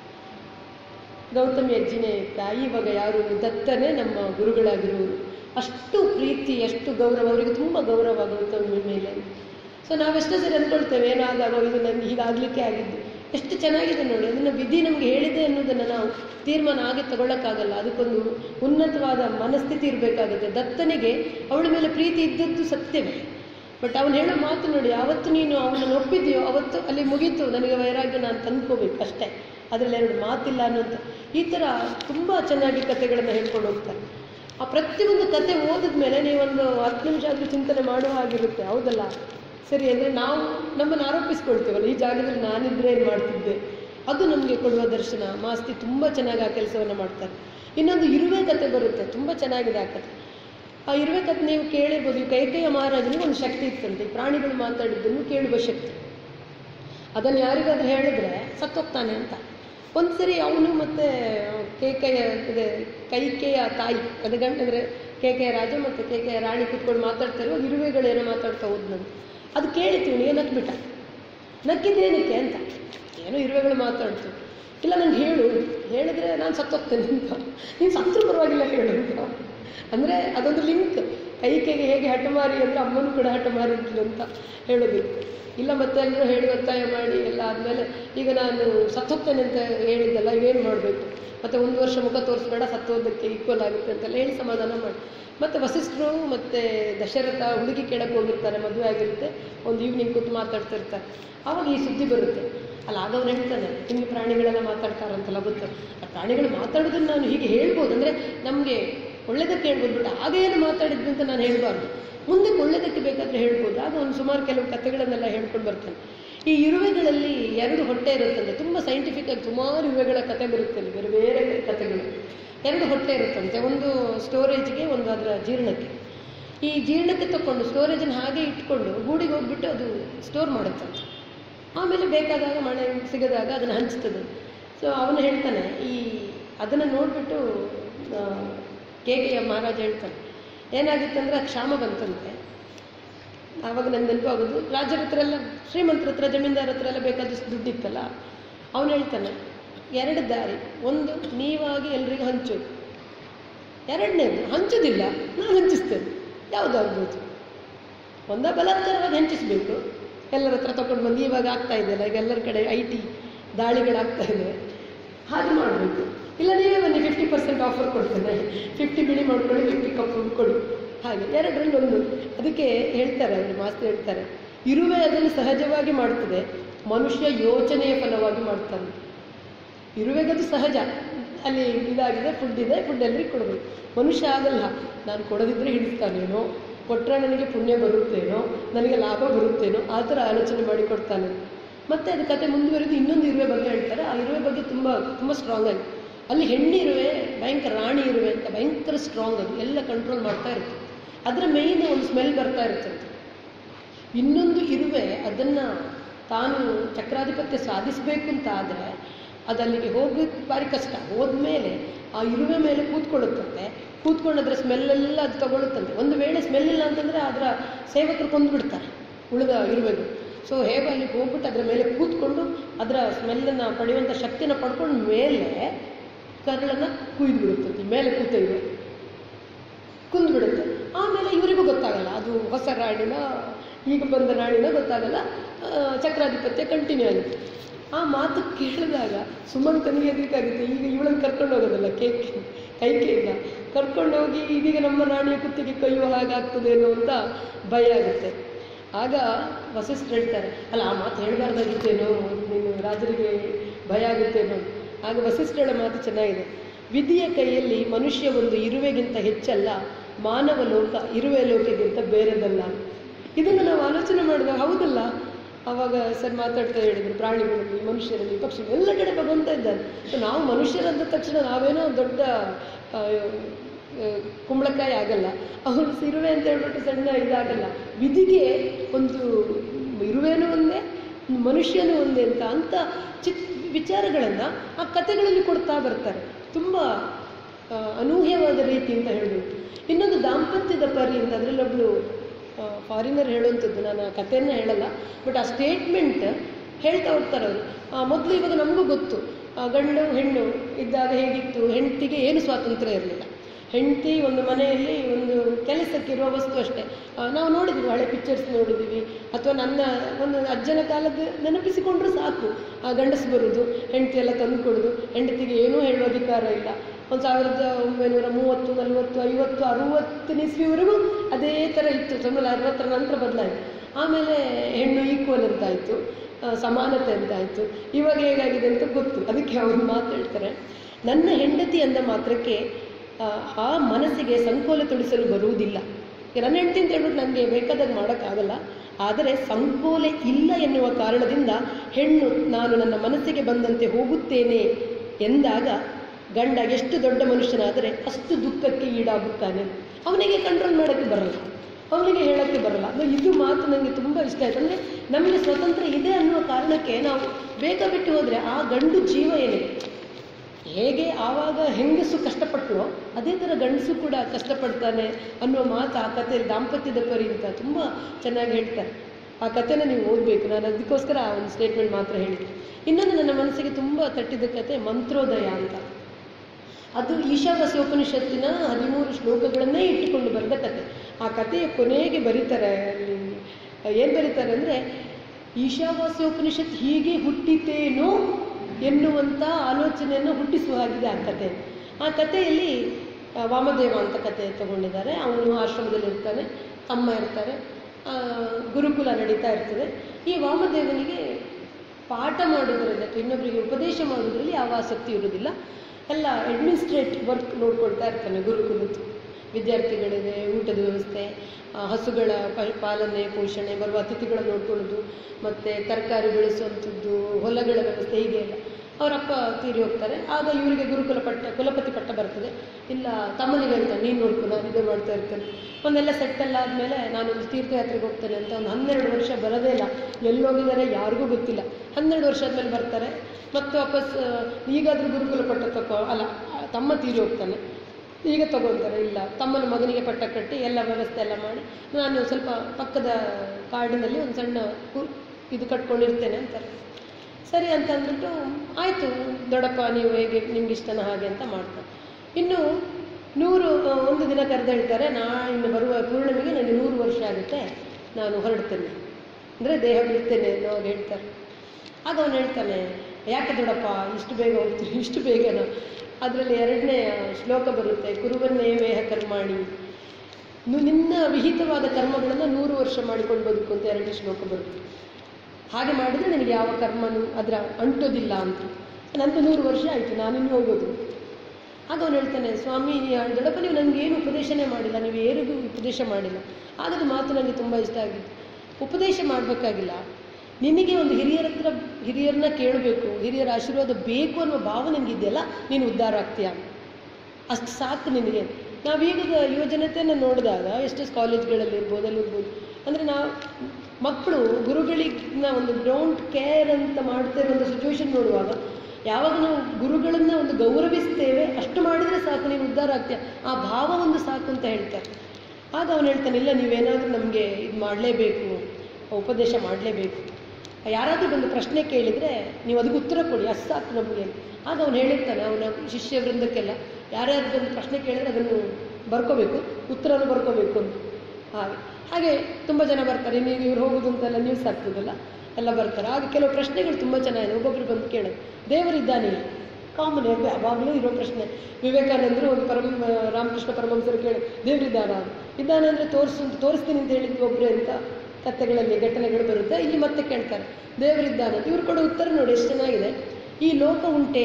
A: ಗೌತಮಿ ಅಜ್ಜಿನೇ ತಾಯಿ ಇವಾಗ ಯಾರು ದತ್ತನೇ ನಮ್ಮ ಗುರುಗಳಾಗಿರುವರು ಅಷ್ಟು ಪ್ರೀತಿ ಎಷ್ಟು ಗೌರವ ಅವರಿಗೆ ತುಂಬ ಗೌರವ ಗೌತಮಿ ಮೇಲೆ ಸೊ ನಾವೆಷ್ಟೋ ಸರಿ ಅಂದ್ಕೊಳ್ತೇವೆ ಏನಾದಾಗ ಇದು ನನಗೆ ಹೀಗಾಗಲಿಕ್ಕೆ ಆಗಿದ್ದು ಎಷ್ಟು ಚೆನ್ನಾಗಿದೆ ನೋಡಿ ಅದನ್ನು ವಿಧಿ ನಮಗೆ ಹೇಳಿದೆ ಅನ್ನೋದನ್ನು ನಾವು ತೀರ್ಮಾನ ಆಗಿ ತಗೊಳ್ಳೋಕ್ಕಾಗಲ್ಲ ಅದಕ್ಕೊಂದು ಉನ್ನತವಾದ ಮನಸ್ಥಿತಿ ಇರಬೇಕಾಗುತ್ತೆ ದತ್ತನಿಗೆ ಅವಳ ಮೇಲೆ ಪ್ರೀತಿ ಇದ್ದದ್ದು ಸತ್ಯವೇ ಬಟ್ ಅವನು ಹೇಳೋ ಮಾತು ನೋಡಿ ಯಾವತ್ತು ನೀನು ಅವನನ್ನು ಒಪ್ಪಿದೆಯೋ ಅವತ್ತು ಅಲ್ಲಿ ಮುಗೀತು ನನಗೆ ವೈರಾಗ್ಯ ನಾನು ತಂದ್ಕೋಬೇಕು ಅಷ್ಟೇ ಅದರಲ್ಲಿ ಎರಡು ಮಾತಿಲ್ಲ ಅನ್ನೋಂಥ ಈ ಥರ ತುಂಬ ಚೆನ್ನಾಗಿ ಕಥೆಗಳನ್ನು ಹೇಳ್ಕೊಂಡು ಹೋಗ್ತಾರೆ ಆ ಪ್ರತಿಯೊಂದು ಕತೆ ಓದಿದ ಮೇಲೆ ನೀವೊಂದು ಹತ್ತು ನಿಮಿಷ ಆದರೂ ಚಿಂತನೆ ಮಾಡುವ ಹಾಗಿರುತ್ತೆ ಹೌದಲ್ಲ ಸರಿ ಅಂದರೆ ನಾವು ನಮ್ಮನ್ನು ಆರೋಪಿಸ್ಕೊಳ್ತೇವಲ್ಲ ಈ ಜಾಗದಲ್ಲಿ ನಾನಿದ್ರೆ ಏನು ಮಾಡ್ತಿದ್ದೆ ಅದು ನಮಗೆ ಕೊಡುವ ದರ್ಶನ ಮಾಸ್ತಿ ತುಂಬ ಚೆನ್ನಾಗಿ ಆ ಕೆಲಸವನ್ನು ಮಾಡ್ತಾರೆ ಇನ್ನೊಂದು ಇರುವೆ ಕತೆ ಬರುತ್ತೆ ತುಂಬ ಚೆನ್ನಾಗಿದೆ ಆ ಕತೆ ಆ ಇರುವೆ ಕತೆ ನೀವು ಕೇಳಿರ್ಬೋದು ಈ ಕೈಕೇಯ ಮಹಾರಾಜನಿಗೆ ಒಂದು ಶಕ್ತಿ ಇತ್ತಂತೆ ಈ ಪ್ರಾಣಿಗಳು ಮಾತಾಡಿದ್ದನ್ನು ಕೇಳುವ ಶಕ್ತಿ ಅದನ್ನು ಯಾರಿಗಾದ್ರೂ ಹೇಳಿದ್ರೆ ಸತ್ತೋಗ್ತಾನೆ ಅಂತ ಒಂದು ಸರಿ ಅವನು ಮತ್ತು ಕೇಕೆಯ ಇದೆ ಕೈಕೆಯ ತಾಯಿ ಅದು ಗಂಡ ಅಂದರೆ ಕೇಕೆಯ ರಾಜ ಮತ್ತು ಕೇಕೆಯ ರಾಣಿ ಕುತ್ಕೊಂಡು ಮಾತಾಡ್ತಾ ಇರುವಾಗ ಇರುವೆಗಳೇನೋ ಮಾತಾಡ್ತಾ ಹೋದ್ನಂತೆ ಅದು ಕೇಳಿತು ಇವನಿಗೆ ನಕ್ಬಿಟ್ಟ ನಕ್ಕಿದ್ದೇನಕ್ಕೆ ಅಂತ ಏನೋ ಇರುವೆಗಳು ಮಾತಾಡ್ತು ಇಲ್ಲ ನಂಗೆ ಹೇಳು ಹೇಳಿದ್ರೆ ನಾನು ಸತ್ತೋಗ್ತೇನೆ ಅಂತ ನೀನು ಸತ್ರು ಪರವಾಗಿಲ್ಲ ಹೇಳು ಅಂತ ಅಂದರೆ ಅದೊಂದು ಲಿಂಕ್ ಕೈಕೆಗೆ ಹೇಗೆ ಹಠಮಾರಿ ಅಂದರೆ ಅಮ್ಮನೂ ಕೂಡ ಹಠಮಾರಿ ಇದ್ಲು ಅಂತ ಹೇಳೋದು ಇಲ್ಲ ಮತ್ತೆ ಎಲ್ಲರೂ ಹೇಳಿ ಒತ್ತಾಯ ಮಾಡಿ ಎಲ್ಲ ಆದಮೇಲೆ ಈಗ ನಾನು ಸತ್ತೋಗ್ತೇನೆ ಅಂತ ಹೇಳಿದ್ದಲ್ಲ ಏನು ಮಾಡಬೇಕು ಮತ್ತು ಒಂದು ವರ್ಷ ಮುಖ ತೋರಿಸ್ಬೇಡ ಸತ್ತೋದಕ್ಕೆ ಈಕ್ವಲ್ ಆಗುತ್ತೆ ಅಂತೆಲ್ಲ ಹೇಳಿ ಸಮಾಧಾನ ಮಾಡಿ ಮತ್ತು ವಸಿಷ್ಠರು ಮತ್ತು ದಶರಥ ಹುಡುಗಿ ಕೇಳಕ್ಕೆ ಹೋಗಿರ್ತಾರೆ ಮದುವೆ ಆಗಿರುತ್ತೆ ಒಂದು ಈವ್ನಿಂಗ್ ಕೂತು ಮಾತಾಡ್ತಾ ಇರ್ತಾರೆ ಆವಾಗ ಈ ಸುದ್ದಿ ಬರುತ್ತೆ ಅಲ್ಲ ಆಗ ಅವ್ನು ಹೇಳ್ತಾನೆ ಹಿಂಗೆ ಪ್ರಾಣಿಗಳೆಲ್ಲ ಮಾತಾಡ್ತಾರಂತಲ್ಲ ಗೊತ್ತು ಆ ಪ್ರಾಣಿಗಳು ಮಾತಾಡೋದನ್ನು ನಾನು ಹೀಗೆ ಹೇಳ್ಬೋದು ಅಂದರೆ ನಮಗೆ ಒಳ್ಳೇದಕ್ಕೆ ಹೇಳ್ಬೋದು ಬಿಟ್ಟು ಆಗ ಏನು ಮಾತಾಡಿದ್ದು ಅಂತ ನಾನು ಹೇಳಬಾರ್ದು ಮುಂದೆ ಒಳ್ಳೇದಕ್ಕೆ ಬೇಕಾದರೆ ಹೇಳ್ಬೋದು ಆಗ ಒಂದು ಸುಮಾರು ಕೆಲವು ಕಥೆಗಳನ್ನೆಲ್ಲ ಹೇಳ್ಕೊಂಡು ಬರ್ತಾನೆ ಈ ಇರುವೆಗಳಲ್ಲಿ ಎರಡು ಹೊಟ್ಟೆ ಇರುತ್ತಂತೆ ತುಂಬ ಸೈಂಟಿಫಿಕ್ ಆಗಿ ಸುಮಾರು ಇರುವೆಗಳ ಕತೆ ಬರುತ್ತೆ ಅಲ್ಲಿ ಬೇರೆ ಬೇರೆ ಕಥೆಗಳು ಎರಡು ಹೊಟ್ಟೆ ಇರುತ್ತಂತೆ ಒಂದು ಸ್ಟೋರೇಜ್ಗೆ ಒಂದು ಅದರ ಜೀರ್ಣಕ್ಕೆ ಈ ಜೀರ್ಣಕ್ಕೆ ತಗೊಂಡು ಸ್ಟೋರೇಜನ್ನು ಹಾಗೆ ಇಟ್ಕೊಂಡು ಗೂಡಿಗೆ ಹೋಗ್ಬಿಟ್ಟು ಅದು ಸ್ಟೋರ್ ಮಾಡುತ್ತಂತೆ ಆಮೇಲೆ ಬೇಕಾದಾಗ ಮಳೆ ಸಿಗದಾಗ ಅದನ್ನು ಹಂಚ್ತದೆ ಸೊ ಅವನು ಹೇಳ್ತಾನೆ ಈ ಅದನ್ನು ನೋಡಿಬಿಟ್ಟು ಕೇಕೆಯ ಮಹಾರಾಜ ಹೇಳ್ತಾನೆ ಏನಾಗಿತ್ತಂದ್ರೆ ಕ್ಷಾಮ ಬಂತಂತೆ ಆವಾಗ ನಂಗೆ ನೆನಪಾಗೋದು ರಾಜರ ಹತ್ರ ಎಲ್ಲ ಶ್ರೀಮಂತರ ಹತ್ರ ಜಮೀನ್ದಾರ ಹತ್ರ ಎಲ್ಲ ಬೇಕಾದಷ್ಟು ದುಡ್ಡಿತ್ತಲ್ಲ ಅವನು ಹೇಳ್ತಾನೆ ಎರಡು ದಾರಿ ಒಂದು ನೀವಾಗಿ ಎಲ್ರಿಗೂ ಹಂಚೋದು ಎರಡನೇದು ಹಂಚೋದಿಲ್ಲ ನಾನು ಹಂಚಿಸ್ತೇನೆ ಯಾವುದಾಗ್ಬೋದು ಒಂದ ಬಲಾತ್ಕಾರವಾಗಿ ಹಂಚಿಸಬೇಕು ಎಲ್ಲರ ಹತ್ರ ತಗೊಂಡು ಬಂದು ಇವಾಗ ಆಗ್ತಾ ಇದೆಯಲ್ಲ ಈಗ ಎಲ್ಲರ ಕಡೆ ಐ ಟಿ ದಾಳಿಗಳಾಗ್ತಾ ಇದೆ ಹಾಗೆ ಮಾಡಬೇಕು ಇಲ್ಲ ನೀವೇ ಬನ್ನಿ ಫಿಫ್ಟಿ ಪರ್ಸೆಂಟ್ ಆಫರ್ ಕೊಡ್ತೇನೆ ಫಿಫ್ಟಿ ಬಿಳಿ ಮಾಡ್ಕೊಳ್ಳಿ ಫಿಫ್ಟಿ ಕಪ್ಪು ಕೊಡಿ ಹಾಗೆ ಎರಡರಲ್ಲಿ ಒಂದು ಅದಕ್ಕೆ ಹೇಳ್ತಾರೆ ಅವರು ಮಾಸ್ತಿ ಹೇಳ್ತಾರೆ ಇರುವೆ ಅದನ್ನು ಸಹಜವಾಗಿ ಮಾಡ್ತದೆ ಮನುಷ್ಯ ಯೋಚನೆಯ ಫಲವಾಗಿ ಮಾಡ್ತಾನೆ ಇರುವೆಗದು ಸಹಜ ಅಲ್ಲಿ ಇದಾಗಿದೆ ಫುಡ್ ಇದೆ ಫುಡ್ ಎಲ್ರಿಗೂ ಕೊಡಬೇಕು ಮನುಷ್ಯ ಆಗಲ್ಲ ನಾನು ಕೊಡದಿದ್ದರೆ ಹಿಡಿಸ್ತಾನೇನೋ ಕೊಟ್ಟರೆ ನನಗೆ ಪುಣ್ಯ ಬರುತ್ತೇನೋ ನನಗೆ ಲಾಭ ಬರುತ್ತೇನೋ ಆ ಥರ ಆಲೋಚನೆ ಮಾಡಿ ಕೊಡ್ತಾನೆ ಮತ್ತೆ ಅದು ಕತೆ ಮುಂದುವರೆದು ಇನ್ನೊಂದು ಇರುವೆ ಬಗ್ಗೆ ಹೇಳ್ತಾರೆ ಆ ಇರುವೆ ಬಗ್ಗೆ ತುಂಬ ತುಂಬ ಸ್ಟ್ರಾಂಗ್ ಆಗಿ ಅಲ್ಲಿ ಹೆಣ್ಣು ಇರುವೆ ಭಯಂಕರ ರಾಣಿ ಇರುವೆ ಅಂತ ಭಯಂಕರ ಸ್ಟ್ರಾಂಗ್ ಅದು ಎಲ್ಲ ಕಂಟ್ರೋಲ್ ಮಾಡ್ತಾ ಇರುತ್ತೆ ಅದರ ಮೇಯ್ನ್ ಒಂದು ಸ್ಮೆಲ್ ಬರ್ತಾ ಇರುತ್ತೆ ಇನ್ನೊಂದು ಇರುವೆ ಅದನ್ನು ತಾನು ಚಕ್ರಾಧಿಪತ್ಯ ಸಾಧಿಸಬೇಕು ಅಂತ ಆದರೆ ಅದು ಅಲ್ಲಿಗೆ ಹೋಗಿ ಭಾರಿ ಕಷ್ಟ ಹೋದ್ಮೇಲೆ ಆ ಇರುವೆ ಮೇಲೆ ಕೂತ್ಕೊಳ್ಳುತ್ತಂತೆ ಕೂತ್ಕೊಂಡು ಅದರ ಸ್ಮೆಲ್ಲೆಲ್ಲ ಅದು ತಗೊಳ್ಳುತ್ತಂತೆ ಒಂದು ವೇಳೆ ಸ್ಮೆಲ್ ಇಲ್ಲ ಅಂತಂದರೆ ಅದರ ಸೇವಕರು ಕೊಂದು ಬಿಡ್ತಾರೆ ಉಳಿದ ಇರುವೆಗಳು ಸೊ ಹೇಗೆ ಅಲ್ಲಿಗೆ ಹೋಗ್ಬಿಟ್ಟು ಅದರ ಮೇಲೆ ಕೂತ್ಕೊಂಡು ಅದರ ಸ್ಮೆಲ್ಲನ್ನು ಪಡೆಯುವಂಥ ಶಕ್ತಿನ ಪಡ್ಕೊಂಡ ಮೇಲೆ ಕರಳನ್ನು ಕುಯ್ದು ಬಿಡುತ್ತದೆ ಮೇಲೆ ಕೂತ ಇರುವೆ ಕುಂದು ಬಿಡುತ್ತೆ ಆಮೇಲೆ ಇವರಿಗೂ ಗೊತ್ತಾಗಲ್ಲ ಅದು ಹೊಸ ರಾಣಿನ ಈಗ ಬಂದ ರಾಣಿನ ಗೊತ್ತಾಗಲ್ಲ ಆ, ಚಕ್ರಾಧಿಪತ್ಯ ಕಂಟಿನ್ಯೂ ಆಗುತ್ತೆ ಆ ಮಾತು ಕೇಳಿದಾಗ ಸುಮಂತನಿಗೆ ಎದಕ್ಕಾಗುತ್ತೆ ಈಗ ಇವಳನ್ನು ಕರ್ಕೊಂಡು ಹೋಗೋದಲ್ಲ ಕೇಕ್ ಕೈಕೆಯಿಂದ ಕರ್ಕೊಂಡು ಹೋಗಿ ಇದೀಗ ನಮ್ಮ ರಾಣಿಯ ಕುತ್ತಿಗೆ ಕೈಯೋ ಹಾಗಾಗ್ತದೇನೋ ಅಂತ ಭಯ ಆಗುತ್ತೆ ಆಗ ವಸಿಷ್ಠರು ಹೇಳ್ತಾರೆ ಅಲ್ಲ ಆ ಮಾತು ಹೇಳಬಾರ್ದಾಗಿತ್ತೇನೋ ನೀನು ರಾಜರಿಗೆ ಭಯ ಆಗುತ್ತೇನೋ ಆಗ ವಸಿಷ್ಠರ ಮಾತು ಚೆನ್ನಾಗಿದೆ ವಿಧಿಯ ಕೈಯಲ್ಲಿ ಮನುಷ್ಯ ಒಂದು ಇರುವೆಗಿಂತ ಹೆಚ್ಚಲ್ಲ ಮಾನವ ಲೋಕ ಇರುವೆ ಲೋಕಗಿಂತ ಬೇರೆದಲ್ಲ ಇದನ್ನು ನಾವು ಆಲೋಚನೆ ಮಾಡಿದಾಗ ಹೌದಲ್ಲ ಆವಾಗ ಸರ್ ಮಾತಾಡ್ತಾ ಹೇಳಿದ್ರು ಪ್ರಾಣಿಗಳಲ್ಲಿ ಮನುಷ್ಯರಲ್ಲಿ ಪಕ್ಷಿ ಎಲ್ಲ ಕಡೆ ಭಗವಂತ ಇದ್ದಾನೆ ಸೊ ನಾವು ಮನುಷ್ಯರಂದ ತಕ್ಷಣ ನಾವೇನೋ ದೊಡ್ಡ ಆ, ಆ, ಕುಂಬಳಕಾಯಿ ಆಗಲ್ಲ ಅವನು ಇರುವೆ ಅಂತ ಹೇಳ್ಬಿಟ್ಟು ಸಣ್ಣ ಇದಾಗಲ್ಲ ವಿಧಿಗೆ ಒಂದು ಇರುವೆನೂ ಒಂದೇ ಮನುಷ್ಯನೂ ಒಂದೇ ಅಂತ ಅಂತ ಚಿತ್ ವಿಚಾರಗಳನ್ನು ಆ ಕಥೆಗಳಲ್ಲಿ ಕೊಡ್ತಾ ಬರ್ತಾರೆ ತುಂಬ ಆ, ಅನೂಹ್ಯವಾದ ರೀತಿ ಅಂತ ಹೇಳ್ಬೋದು ಇನ್ನೊಂದು ದಾಂಪತ್ಯದ ಪರಿ ಅಂತ ಅದರಲ್ಲೊಬ್ಳು ಫಾರಿನರ್ ಹೇಳುವಂಥದ್ದು ನಾನು ಆ ಕಥೆಯನ್ನು ಹೇಳಲ್ಲ ಬಟ್ ಆ ಸ್ಟೇಟ್ಮೆಂಟ್ ಹೇಳ್ತಾ ಹೋಗ್ತಾರೆ ಅವರು ಮೊದಲು ಇವಾಗ ನಮಗೂ ಗೊತ್ತು ಆ, ಗಂಡು ಹೆಣ್ಣು ಇದ್ದಾಗ ಹೇಗಿತ್ತು ಹೆಂಡತಿಗೆ ಏನು ಸ್ವಾತಂತ್ರ್ಯ ಇರಲಿಲ್ಲ ಹೆಂಡತಿ ಒಂದು ಮನೆಯಲ್ಲಿ ಒಂದು ಕೆಲಸಕ್ಕಿರುವ ವಸ್ತು ಅಷ್ಟೇ ಆ, ನಾವು ನೋಡಿದ್ದೀವಿ ಹಳೆ ಪಿಕ್ಚರ್ಸ್ ನೋಡಿದ್ದೀವಿ ಅಥವಾ ನನ್ನ ಒಂದು ಅಜ್ಜನ ಕಾಲದ ನೆನಪಿಸಿಕೊಂಡ್ರೂ ಸಾಕು ಆ ಗಂಡಸು ಬರೋದು ಹೆಂಡತಿ ಎಲ್ಲ ತಂದು ಕೊಡೋದು ಹೆಂಡತಿಗೆ ಏನೂ ಹೇಳುವ ಅಧಿಕಾರ ಇಲ್ಲ ಒಂದು ಸಾವಿರದ ಒಂಬೈನೂರ ಮೂವತ್ತು ನಲವತ್ತು ಐವತ್ತು ಅರುವತ್ತನೇ ಇಸ್ವಿವರೆಗೂ ಅದೇ ಥರ ಇತ್ತು ಸುಮ್ಮನೆ ಅರವತ್ತರ ನಂತರ ಬದಲಾಯಿತು ಆಮೇಲೆ ಹೆಣ್ಣು ಈಕ್ವಲ್ ಅಂತಾಯಿತು ಸಮಾನತೆ ಅಂತಾಯಿತು ಇವಾಗ ಹೇಗಾಗಿದೆ ಅಂತ ಗೊತ್ತು ಅದಕ್ಕೆ ಅವರು ಮಾತಾಡ್ತಾರೆ ನನ್ನ ಹೆಂಡತಿ ಅಂದ ಮಾತ್ರಕ್ಕೆ ಆ, ಆ ಮನಸ್ಸಿಗೆ ಸಂಕೋಲೆ ತೊಡಿಸಲು ಬರುವುದಿಲ್ಲ ಈಗ ನನ್ನ ಹೆಂಡತಿ ಅಂತ ಹೇಳ್ಬಿಟ್ಟು ನನಗೆ ಬೇಕಾದಾಗ ಮಾಡೋಕ್ಕಾಗಲ್ಲ ಆದರೆ ಸಂಕೋಲೆ ಇಲ್ಲ ಎನ್ನುವ ಕಾರಣದಿಂದ ಹೆಣ್ಣು ನಾನು ನನ್ನ ಮನಸ್ಸಿಗೆ ಬಂದಂತೆ ಹೋಗುತ್ತೇನೆ ಎಂದಾಗ ಗಂಡ ಎಷ್ಟು ದೊಡ್ಡ ಮನುಷ್ಯನಾದರೆ ಅಷ್ಟು ದುಃಖಕ್ಕೆ ಈಡಾಗುತ್ತಾನೆ ಅವನಿಗೆ ಕಂಟ್ರೋಲ್ ಮಾಡೋಕ್ಕೆ ಬರಲ್ಲ ಅವನಿಗೆ ಹೇಳೋಕ್ಕೆ ಬರಲ್ಲ ಅದು ಇದು ಮಾತು ನನಗೆ ತುಂಬ ಇಷ್ಟ ಆಯ್ತು ಅಂದರೆ ನಮಗೆ ಸ್ವತಂತ್ರ ಇದೆ ಅನ್ನುವ ಕಾರಣಕ್ಕೆ ನಾವು ಬೇಗ ಬಿಟ್ಟು ಹೋದರೆ ಆ ಗಂಡು ಜೀವ ಏನಿದೆ ಹೇಗೆ ಆವಾಗ ಹೆಂಗಸು ಕಷ್ಟಪಟ್ಟರೋ ಅದೇ ಥರ ಗಂಡಸು ಕೂಡ ಕಷ್ಟಪಡ್ತಾನೆ ಅನ್ನೋ ಮಾತು ಆ ಕಥೆಯಲ್ಲಿ ದಾಂಪತ್ಯದ ಪರಿ ಅಂತ ತುಂಬ ಚೆನ್ನಾಗಿ ಹೇಳ್ತಾರೆ ಆ ಕಥೆನ ನೀವು ಓದಬೇಕು ನಾನು ಅದಕ್ಕೋಸ್ಕರ ಆ ಒಂದು ಸ್ಟೇಟ್ಮೆಂಟ್ ಮಾತ್ರ ಹೇಳಿದ್ದೆ ಇನ್ನೊಂದು ನನ್ನ ಮನಸ್ಸಿಗೆ ತುಂಬ ತಟ್ಟಿದ ಕತೆ ಮಂತ್ರೋದಯ ಅಂತ ಅದು ಈಶಾವಾಸ್ಯ ಉಪನಿಷತ್ತಿನ ಹದಿಮೂರು ಶ್ಲೋಕಗಳನ್ನೇ ಇಟ್ಟುಕೊಂಡು ಬರೆದ ಕತೆ ಆ ಕಥೆಯ ಕೊನೆಗೆ ಬರೀತಾರೆ ಅಲ್ಲಿ ಏನು ಬರೀತಾರೆ ಅಂದರೆ ಈಶಾವಾಸ್ಯ ಉಪನಿಷತ್ ಹೀಗೆ ಹುಟ್ಟಿತೇನೋ ಎನ್ನುವಂಥ ಆಲೋಚನೆಯನ್ನು ಹುಟ್ಟಿಸುವ ಹಾಗಿದೆ ಆ ಕತೆ ಆ ಕಥೆಯಲ್ಲಿ ಆ, ವಾಮದೇವ ಅಂತ ಕತೆ ತಗೊಂಡಿದ್ದಾರೆ ಅವನು ಆಶ್ರಮದಲ್ಲಿ ಇರ್ತಾನೆ ತಮ್ಮ ಇರ್ತಾರೆ ಆ, ಗುರುಕುಲ ನಡೀತಾ ಇರ್ತದೆ ಈ ವಾಮದೇವನಿಗೆ ಪಾಠ ಮಾಡೋದ್ರಲ್ಲಿ ಅಥವಾ ಇನ್ನೊಬ್ಬರಿಗೆ ಉಪದೇಶ ಮಾಡೋದ್ರಲ್ಲಿ ಯಾವ ಆಸಕ್ತಿ ಇರುವುದಿಲ್ಲ ಎಲ್ಲ ಅಡ್ಮಿನಿಸ್ಟ್ರೇಟ್ ವರ್ಕ್ ನೋಡ್ಕೊಳ್ತಾ ಇರ್ತಾನೆ ಗುರುಕುಲದ್ದು ವಿದ್ಯಾರ್ಥಿಗಳಿದೆ ಊಟದ ವ್ಯವಸ್ಥೆ ಆ, ಹಸುಗಳ ಪ- ಪಾಲನೆ ಪೋಷಣೆ ಬರುವ ಅತಿಥಿಗಳನ್ನು ನೋಡ್ಕೊಳ್ಳೋದು ಮತ್ತು ತರಕಾರಿ ಬೆಳೆಸುವಂಥದ್ದು ಹೊಲಗಳ ವ್ಯವಸ್ಥೆ ಹೀಗೆ ಎಲ್ಲ ಅವರಪ್ಪ ತೀರಿ ಹೋಗ್ತಾರೆ ಆಗ ಇವರಿಗೆ ಗುರುಕುಲ ಪಟ್ಟ ಕುಲಪತಿ ಪಟ್ಟ ಬರ್ತದೆ ಇಲ್ಲ ತಮ್ಮನಿಗೆ ಹೇಳ್ತಾನೆ ನೀನು ನೋಡ್ಕೊ ನಾನು ಇದೇ ಮಾಡ್ತಾ ಇರ್ತೇನೆ ಒಂದೆಲ್ಲ ಸೆಟ್ಟೆಲ್ಲ ಆದಮೇಲೆ ನಾನೊಂದು ತೀರ್ಥಯಾತ್ರೆಗೆ ಹೋಗ್ತೇನೆ ಅಂತ ಒಂದು ಹನ್ನೆರಡು ವರ್ಷ ಬರೋದೇ ಇಲ್ಲ ಎಲ್ಲೋಗಿದ್ದಾರೆ ಯಾರಿಗೂ ಗೊತ್ತಿಲ್ಲ ಹನ್ನೆರಡು ವರ್ಷ ಆದಮೇಲೆ ಬರ್ತಾರೆ ಮತ್ತೆ ವಾಪಸ್ ಆ, ಈಗಾದರೂ ಗುರುಕುಲ ಪಟ್ಟ ತಗೋ ಅಲ್ಲ ಆ, ತಮ್ಮ ತೀರಿ ಹೋಗ್ತಾನೆ ಈಗ ತಗೊಳ್ತಾರೆ ಇಲ್ಲ ತಮ್ಮನ ಮಗನಿಗೆ ಪಟ್ಟ ಕಟ್ಟಿ ಎಲ್ಲ ವ್ಯವಸ್ಥೆ ಎಲ್ಲ ಮಾಡಿ ನಾನು ಸ್ವಲ್ಪ ಪಕ್ಕದ ಕಾಡಿನಲ್ಲಿ ಒಂದು ಸಣ್ಣ ಕು- ಇದು ಕಟ್ಕೊಂಡಿರ್ತೇನೆ ಅಂತಾರೆ ಸರಿ ಅಂತ ಅಂದ್ಬಿಟ್ಟು ಆಯಿತು ದೊಡ್ಡಪ್ಪ ನೀವು ಹೇಗೆ ನಿಮ್ಗೆ ಇಷ್ಟನ ಹಾಗೆ ಅಂತ ಮಾಡ್ತಾರೆ ಇನ್ನು ನೂರು ಆ, ಒಂದು ದಿನ ಕರೆದು ಹೇಳ್ತಾರೆ ನಾ ಇನ್ನು ಬರುವ ಪೂರ್ಣಿಮೆಗೆ ನನಗೆ ನೂರು ವರ್ಷ ಆಗುತ್ತೆ ನಾನು ಹೊರಡ್ತೇನೆ ಅಂದರೆ ದೇಹ ಬಿಡ್ತೇನೆ ಅನ್ನೋ ಹಾಗೆ ಹೇಳ್ತಾರೆ ಆಗ ಅವನು ಹೇಳ್ತಾನೆ ಯಾಕೆ ದೊಡ್ಡಪ್ಪ ಇಷ್ಟು ಬೇಗ ಹೋಗ್ತೀನಿ ಇಷ್ಟು ಬೇಗನ ಅದರಲ್ಲಿ ಎರಡನೇ ಶ್ಲೋಕ ಬರುತ್ತೆ ಕುರುವನ್ನೇ ವೇಹ ಕರ್ಮಾಣಿ ನು- ನಿನ್ನ ವಿಹಿತವಾದ ಕರ್ಮಗಳನ್ನು ನೂರು ವರ್ಷ ಮಾಡಿಕೊಂಡು ಬದುಕು ಅಂತ ಎರಡನೇ ಶ್ಲೋಕ ಬರುತ್ತೆ ಹಾಗೆ ಮಾಡಿದರೆ ನನಗೆ ಯಾವ ಕರ್ಮನೂ ಅದರ ಅಂಟೋದಿಲ್ಲ ಅಂತ ನಂದು ನೂರು ವರ್ಷ ಆಯಿತು ನಾನಿನ್ನು ಹೋಗೋದು ಆಗ ಅವನು ಹೇಳ್ತಾನೆ ಸ್ವಾಮಿ ನೀವು ದೊಡ್ಡಪ್ಪ ನೀವು ನನಗೇನು ಉಪದೇಶನೇ ಮಾಡಿಲ್ಲ ನೀವು ಯಾರಿಗೂ ಉಪದೇಶ ಮಾಡಿಲ್ಲ ಆಗದು ಮಾತು ನನಗೆ ತುಂಬ ಇಷ್ಟ ಆಗಿತ್ತು ಉಪದೇಶ ಮಾಡಬೇಕಾಗಿಲ್ಲ ನಿನಗೆ ಒಂದು ಹಿರಿಯರ ಹತ್ರ ಹಿರಿಯರನ್ನ ಕೇಳಬೇಕು ಹಿರಿಯರ ಆಶೀರ್ವಾದ ಬೇಕು ಅನ್ನೋ ಭಾವನೆ ನಿನಗಿದೆಯಲ್ಲ ನೀನು ಉದ್ಧಾರ ಆಗ್ತೀಯ ಅಷ್ಟು ಸಾಕು ನಿನಗೆ ನಾವೀಗದ ಯುವಜನತೆಯನ್ನು ನೋಡಿದಾಗ ಎಷ್ಟೆಷ್ಟು ಕಾಲೇಜ್ಗಳಲ್ಲಿ ಇರ್ಬೋದು ಅಲ್ಲಿ ಇರ್ಬೋದು ಅಂದರೆ ನಾವು ಮಕ್ಕಳು ಗುರುಗಳಿನ ಒಂದು ಡೋಂಟ್ ಕೇರ್ ಅಂತ ಮಾಡ್ತಾ ಇರೋ ಒಂದು ಸಿಚುವೇಶನ್ ನೋಡುವಾಗ ಯಾವಾಗ ನಾವು ಗುರುಗಳನ್ನ ಒಂದು ಗೌರವಿಸ್ತೇವೆ ಅಷ್ಟು ಮಾಡಿದರೆ ಸಾಕು ನೀನು ಉದ್ಧಾರ ಆಗ್ತೀಯ ಆ ಭಾವ ಒಂದು ಸಾಕು ಅಂತ ಹೇಳ್ತಾರೆ ಆಗ ಅವನು ಹೇಳ್ತಾನೆ ಇಲ್ಲ ನೀವೇನಾದರೂ ನಮಗೆ ಇದು ಮಾಡಲೇಬೇಕು ಉಪದೇಶ ಮಾಡಲೇಬೇಕು ಯಾರಾದರೂ ಬಂದು ಪ್ರಶ್ನೆ ಕೇಳಿದರೆ ನೀವು ಅದಕ್ಕೆ ಉತ್ತರ ಕೊಡಿ ಅಷ್ಟು ಸಾಕು ನಮಗೆ ಆಗ ಅವನು ಹೇಳಿರ್ತಾನೆ ಅವನ ಶಿಷ್ಯ ವೃಂದಕ್ಕೆಲ್ಲ ಯಾರ್ಯಾರು ಬಂದು ಪ್ರಶ್ನೆ ಕೇಳಿದ್ರೆ ಅದನ್ನು ಬರ್ಕೋಬೇಕು ಉತ್ತರನೂ ಬರ್ಕೋಬೇಕು ಅಂತ ಹಾಗೆ ಹಾಗೆ ತುಂಬ ಜನ ಬರ್ತಾರೆ ನೀವು ಇವ್ರು ಹೋಗೋದು ಅಂತೆಲ್ಲ ನ್ಯೂಸ್ ಆಗ್ತದಲ್ಲ ಎಲ್ಲ ಬರ್ತಾರೆ ಆಗ ಕೆಲವು ಪ್ರಶ್ನೆಗಳು ತುಂಬ ಚೆನ್ನಾಗಿದೆ ಒಬ್ಬೊಬ್ಬರು ಬಂದು ಕೇಳೋದು ದೇವರಿದ್ದಾನೆ ಕಾಮನ್ ಯಾವಾಗಲೂ ಇರೋ ಪ್ರಶ್ನೆ ವಿವೇಕಾನಂದರು ಹೋಗಿ ಪರಮ ರಾಮಕೃಷ್ಣ ಪರಮಹಂಸರು ಕೇಳಿ ದೇವರಿದ್ದಾನ ಇದ್ದಾನೆ ಅಂದರೆ ತೋರಿಸು ತೋರಿಸ್ತೀನಿ ಅಂತ ಹೇಳಿದ್ವಿ ಒಬ್ಬರು ಅಂತ ಕಥೆಗಳಲ್ಲಿ ಘಟನೆಗಳು ಬರುತ್ತೆ ಇಲ್ಲಿ ಮತ್ತೆ ಕೇಳ್ತಾರೆ ದೇವರಿದ್ದಾನೆ ಇವ್ರು ಕೊಡೋ ಉತ್ತರ ನೋಡಿ ಎಷ್ಟು ಚೆನ್ನಾಗಿದೆ ಈ ಲೋಕ ಉಂಟೆ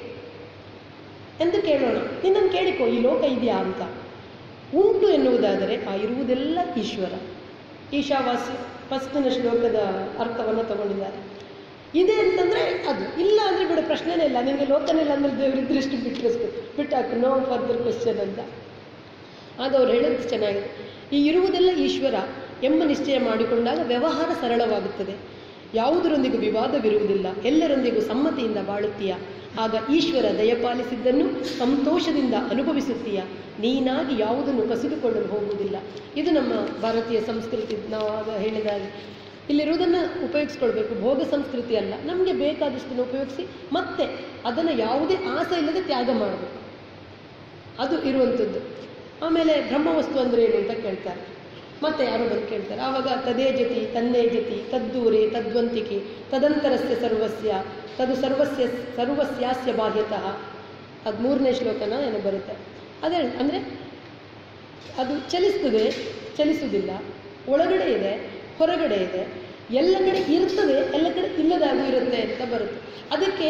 A: ಎಂದು ಕೇಳೋಣ ನಿನ್ನನ್ನು ಕೇಳಿಕೋ ಈ ಲೋಕ ಇದೆಯಾ ಅಂತ ಉಂಟು ಎನ್ನುವುದಾದರೆ ಆ ಇರುವುದೆಲ್ಲ ಈಶ್ವರ ಈಶಾವಾಸ್ಯ ಫಸ್ಟಿನ ಶ್ಲೋಕದ ಅರ್ಥವನ್ನು ತಗೊಂಡಿದ್ದಾರೆ ಇದೆ ಅಂತಂದರೆ ಅದು ಇಲ್ಲ ಅಂದರೆ ಬಿಡು ಪ್ರಶ್ನೆನೇ ಇಲ್ಲ ನಿಮಗೆ ಲೋಕನಿಲ್ಲ ಅಂದರೆ ದೇವರಿದ್ರೆ ಇಷ್ಟು ಬಿಟ್ಟು ಬಿಟ್ಟಾಕು ನೋ ಫರ್ದರ್ ಕ್ವಶನ್ ಅಂತ ಆಗ ಅವ್ರು ಹೇಳೋದು ಚೆನ್ನಾಗಿದೆ ಈ ಇರುವುದೆಲ್ಲ ಈಶ್ವರ ಎಂಬ ನಿಶ್ಚಯ ಮಾಡಿಕೊಂಡಾಗ ವ್ಯವಹಾರ ಸರಳವಾಗುತ್ತದೆ ಯಾವುದರೊಂದಿಗೂ ವಿವಾದವಿರುವುದಿಲ್ಲ ಎಲ್ಲರೊಂದಿಗೂ ಸಮ್ಮತಿಯಿಂದ ಬಾಳುತ್ತೀಯ ಆಗ ಈಶ್ವರ ದಯಪಾಲಿಸಿದ್ದನ್ನು ಸಂತೋಷದಿಂದ ಅನುಭವಿಸುತ್ತೀಯ ನೀನಾಗಿ ಯಾವುದನ್ನು ಕಸಿದುಕೊಳ್ಳಲು ಹೋಗುವುದಿಲ್ಲ ಇದು ನಮ್ಮ ಭಾರತೀಯ ಸಂಸ್ಕೃತಿ ನಾವು ಆಗ ಹೇಳಿದಾಗೆ ಇಲ್ಲಿರುವುದನ್ನು ಉಪಯೋಗಿಸ್ಕೊಳ್ಬೇಕು ಭೋಗ ಸಂಸ್ಕೃತಿ ಅಲ್ಲ ನಮಗೆ ಬೇಕಾದಷ್ಟನ್ನು ಉಪಯೋಗಿಸಿ ಮತ್ತೆ ಅದನ್ನು ಯಾವುದೇ ಆಸೆ ಇಲ್ಲದೆ ತ್ಯಾಗ ಮಾಡಬೇಕು ಅದು ಇರುವಂಥದ್ದು ಆಮೇಲೆ ಬ್ರಹ್ಮವಸ್ತು ಅಂದರೆ ಏನು ಅಂತ ಕೇಳ್ತಾರೆ ಮತ್ತೆ ಯಾರೋ ಬಂದು ಕೇಳ್ತಾರೆ ಆವಾಗ ತದೇ ಜತಿ ತನ್ನೇ ಜತಿ ತದ್ದೂರೆ ತದ್ವಂತಿಕೆ ತದಂತರಸ್ಯ ಸರ್ವಸ್ಯ ತದು ಸರ್ವಸ್ಯ ಸರ್ವಸ್ಯಾಸ್ಯ ಬಾಹ್ಯತಃ ಅದು ಮೂರನೇ ಶ್ಲೋಕನ ಏನೋ ಬರುತ್ತೆ ಅದೇ ಅಂದರೆ ಅದು ಚಲಿಸ್ತದೆ ಚಲಿಸುವುದಿಲ್ಲ ಒಳಗಡೆ ಇದೆ ಹೊರಗಡೆ ಇದೆ ಎಲ್ಲ ಕಡೆ ಇರ್ತದೆ ಎಲ್ಲ ಕಡೆ ಇಲ್ಲದಾಗೂ ಇರುತ್ತೆ ಅಂತ ಬರುತ್ತೆ ಅದಕ್ಕೆ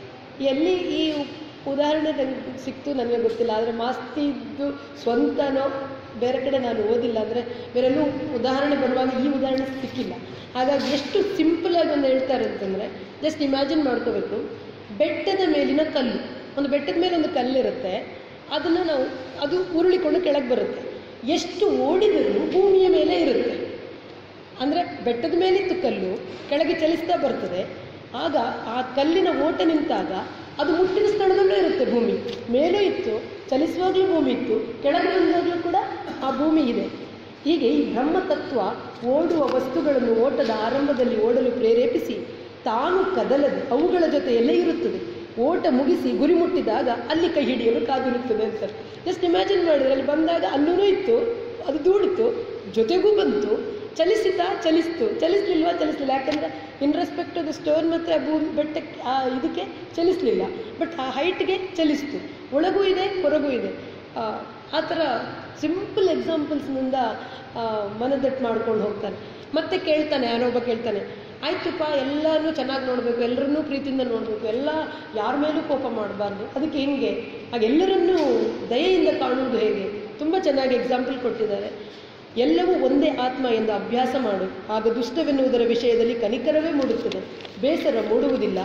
A: ಎಲ್ಲಿ ಈ ಉದಾಹರಣೆ ನನಗೆ ಸಿಕ್ತು ನನಗೆ ಗೊತ್ತಿಲ್ಲ ಆದರೆ ಮಾಸ್ತಿದ್ದು ಸ್ವಂತನೋ ಬೇರೆ ಕಡೆ ನಾನು ಓದಿಲ್ಲ ಅಂದರೆ ಬೇರೆಲ್ಲೂ ಉದಾಹರಣೆ ಬರುವಾಗ ಈ ಉದಾಹರಣೆ ಸಿಕ್ಕಿಲ್ಲ ಹಾಗಾಗಿ ಎಷ್ಟು ಸಿಂಪಲಾಗಿ ಒಂದು ಹೇಳ್ತಾರೆ ಅಂತಂದರೆ ಜಸ್ಟ್ ಇಮ್ಯಾಜಿನ್ ಮಾಡ್ಕೋಬೇಕು ಬೆಟ್ಟದ ಮೇಲಿನ ಕಲ್ಲು ಒಂದು ಬೆಟ್ಟದ ಮೇಲೆ ಒಂದು ಕಲ್ಲಿರುತ್ತೆ ಅದನ್ನು ನಾವು ಅದು ಉರುಳಿಕೊಂಡು ಕೆಳಗೆ ಬರುತ್ತೆ ಎಷ್ಟು ಓಡಿದರೂ ಭೂಮಿಯ ಮೇಲೆ ಇರುತ್ತೆ ಅಂದರೆ ಬೆಟ್ಟದ ಮೇಲಿತ್ತು ಕಲ್ಲು ಕೆಳಗೆ ಚಲಿಸ್ತಾ ಬರ್ತದೆ ಆಗ ಆ ಕಲ್ಲಿನ ಓಟ ನಿಂತಾಗ ಅದು ಮುಟ್ಟಿದ ಸ್ಥಳದಲ್ಲೂ ಇರುತ್ತೆ ಭೂಮಿ ಮೇಲೂ ಇತ್ತು ಚಲಿಸುವಾಗಲೂ ಭೂಮಿ ಇತ್ತು ಕೆಳಗೆ ಬಂದಾಗಲೂ ಕೂಡ ಆ ಭೂಮಿ ಇದೆ ಹೀಗೆ ಈ ಬ್ರಹ್ಮತತ್ವ ಓಡುವ ವಸ್ತುಗಳನ್ನು ಓಟದ ಆರಂಭದಲ್ಲಿ ಓಡಲು ಪ್ರೇರೇಪಿಸಿ ತಾನು ಕದಲದೆ ಅವುಗಳ ಜೊತೆಯಲ್ಲೇ ಇರುತ್ತದೆ ಓಟ ಮುಗಿಸಿ ಗುರಿ ಮುಟ್ಟಿದಾಗ ಅಲ್ಲಿ ಕೈ ಹಿಡಿಯಲು ಕಾದಿರುತ್ತದೆ ಅಂತಾರೆ ಜಸ್ಟ್ ಇಮ್ಯಾಜಿನ್ ಮಾಡಿದ್ರೆ ಅಲ್ಲಿ ಬಂದಾಗ ಅಲ್ಲೂ ಇತ್ತು ಅದು ದೂಡಿತು ಜೊತೆಗೂ ಬಂತು ಚಲಿಸಿತಾ ಚಲಿಸ್ತು ಚಲಿಸ್ಲಿಲ್ವಾ ಚಲಿಸ್ಲಿಲ್ಲ ಯಾಕಂದರೆ ಇನ್ ರೆಸ್ಪೆಕ್ಟ್ ಅದು ಸ್ಟೋನ್ ಮತ್ತು ಆ ಭೂಮಿ ಬೆಟ್ಟಕ್ಕೆ ಆ ಇದಕ್ಕೆ ಚಲಿಸಲಿಲ್ಲ ಬಟ್ ಆ ಹೈಟ್ಗೆ ಚಲಿಸ್ತು ಒಳಗೂ ಇದೆ ಹೊರಗೂ ಇದೆ ಆ, ಆ ಥರ ಸಿಂಪಲ್ ಎಕ್ಸಾಂಪಲ್ಸ್ನಿಂದ ಮನದಟ್ಟು ಮಾಡ್ಕೊಂಡು ಹೋಗ್ತಾನೆ ಮತ್ತೆ ಕೇಳ್ತಾನೆ ಯಾರೊಬ್ಬ ಕೇಳ್ತಾನೆ ಆಯ್ತುಪ್ಪ ಎಲ್ಲನೂ ಚೆನ್ನಾಗಿ ನೋಡಬೇಕು ಎಲ್ಲರನ್ನೂ ಪ್ರೀತಿಯಿಂದ ನೋಡಬೇಕು ಎಲ್ಲ ಯಾರ ಮೇಲೂ ಕೋಪ ಮಾಡಬಾರ್ದು ಅದಕ್ಕೆ ಹೆಂಗೆ ಆಗ ಎಲ್ಲರನ್ನೂ ದಯೆಯಿಂದ ಕಾಣುವುದು ಹೇಗೆ ತುಂಬ ಚೆನ್ನಾಗಿ ಎಕ್ಸಾಂಪಲ್ ಕೊಟ್ಟಿದ್ದಾರೆ ಎಲ್ಲವೂ ಒಂದೇ ಆತ್ಮ ಎಂದು ಅಭ್ಯಾಸ ಮಾಡು ಆಗ ದುಷ್ಟವೆನ್ನುವುದರ ವಿಷಯದಲ್ಲಿ ಕನಿಕರವೇ ಮೂಡುತ್ತದೆ ಬೇಸರ ಮೂಡುವುದಿಲ್ಲ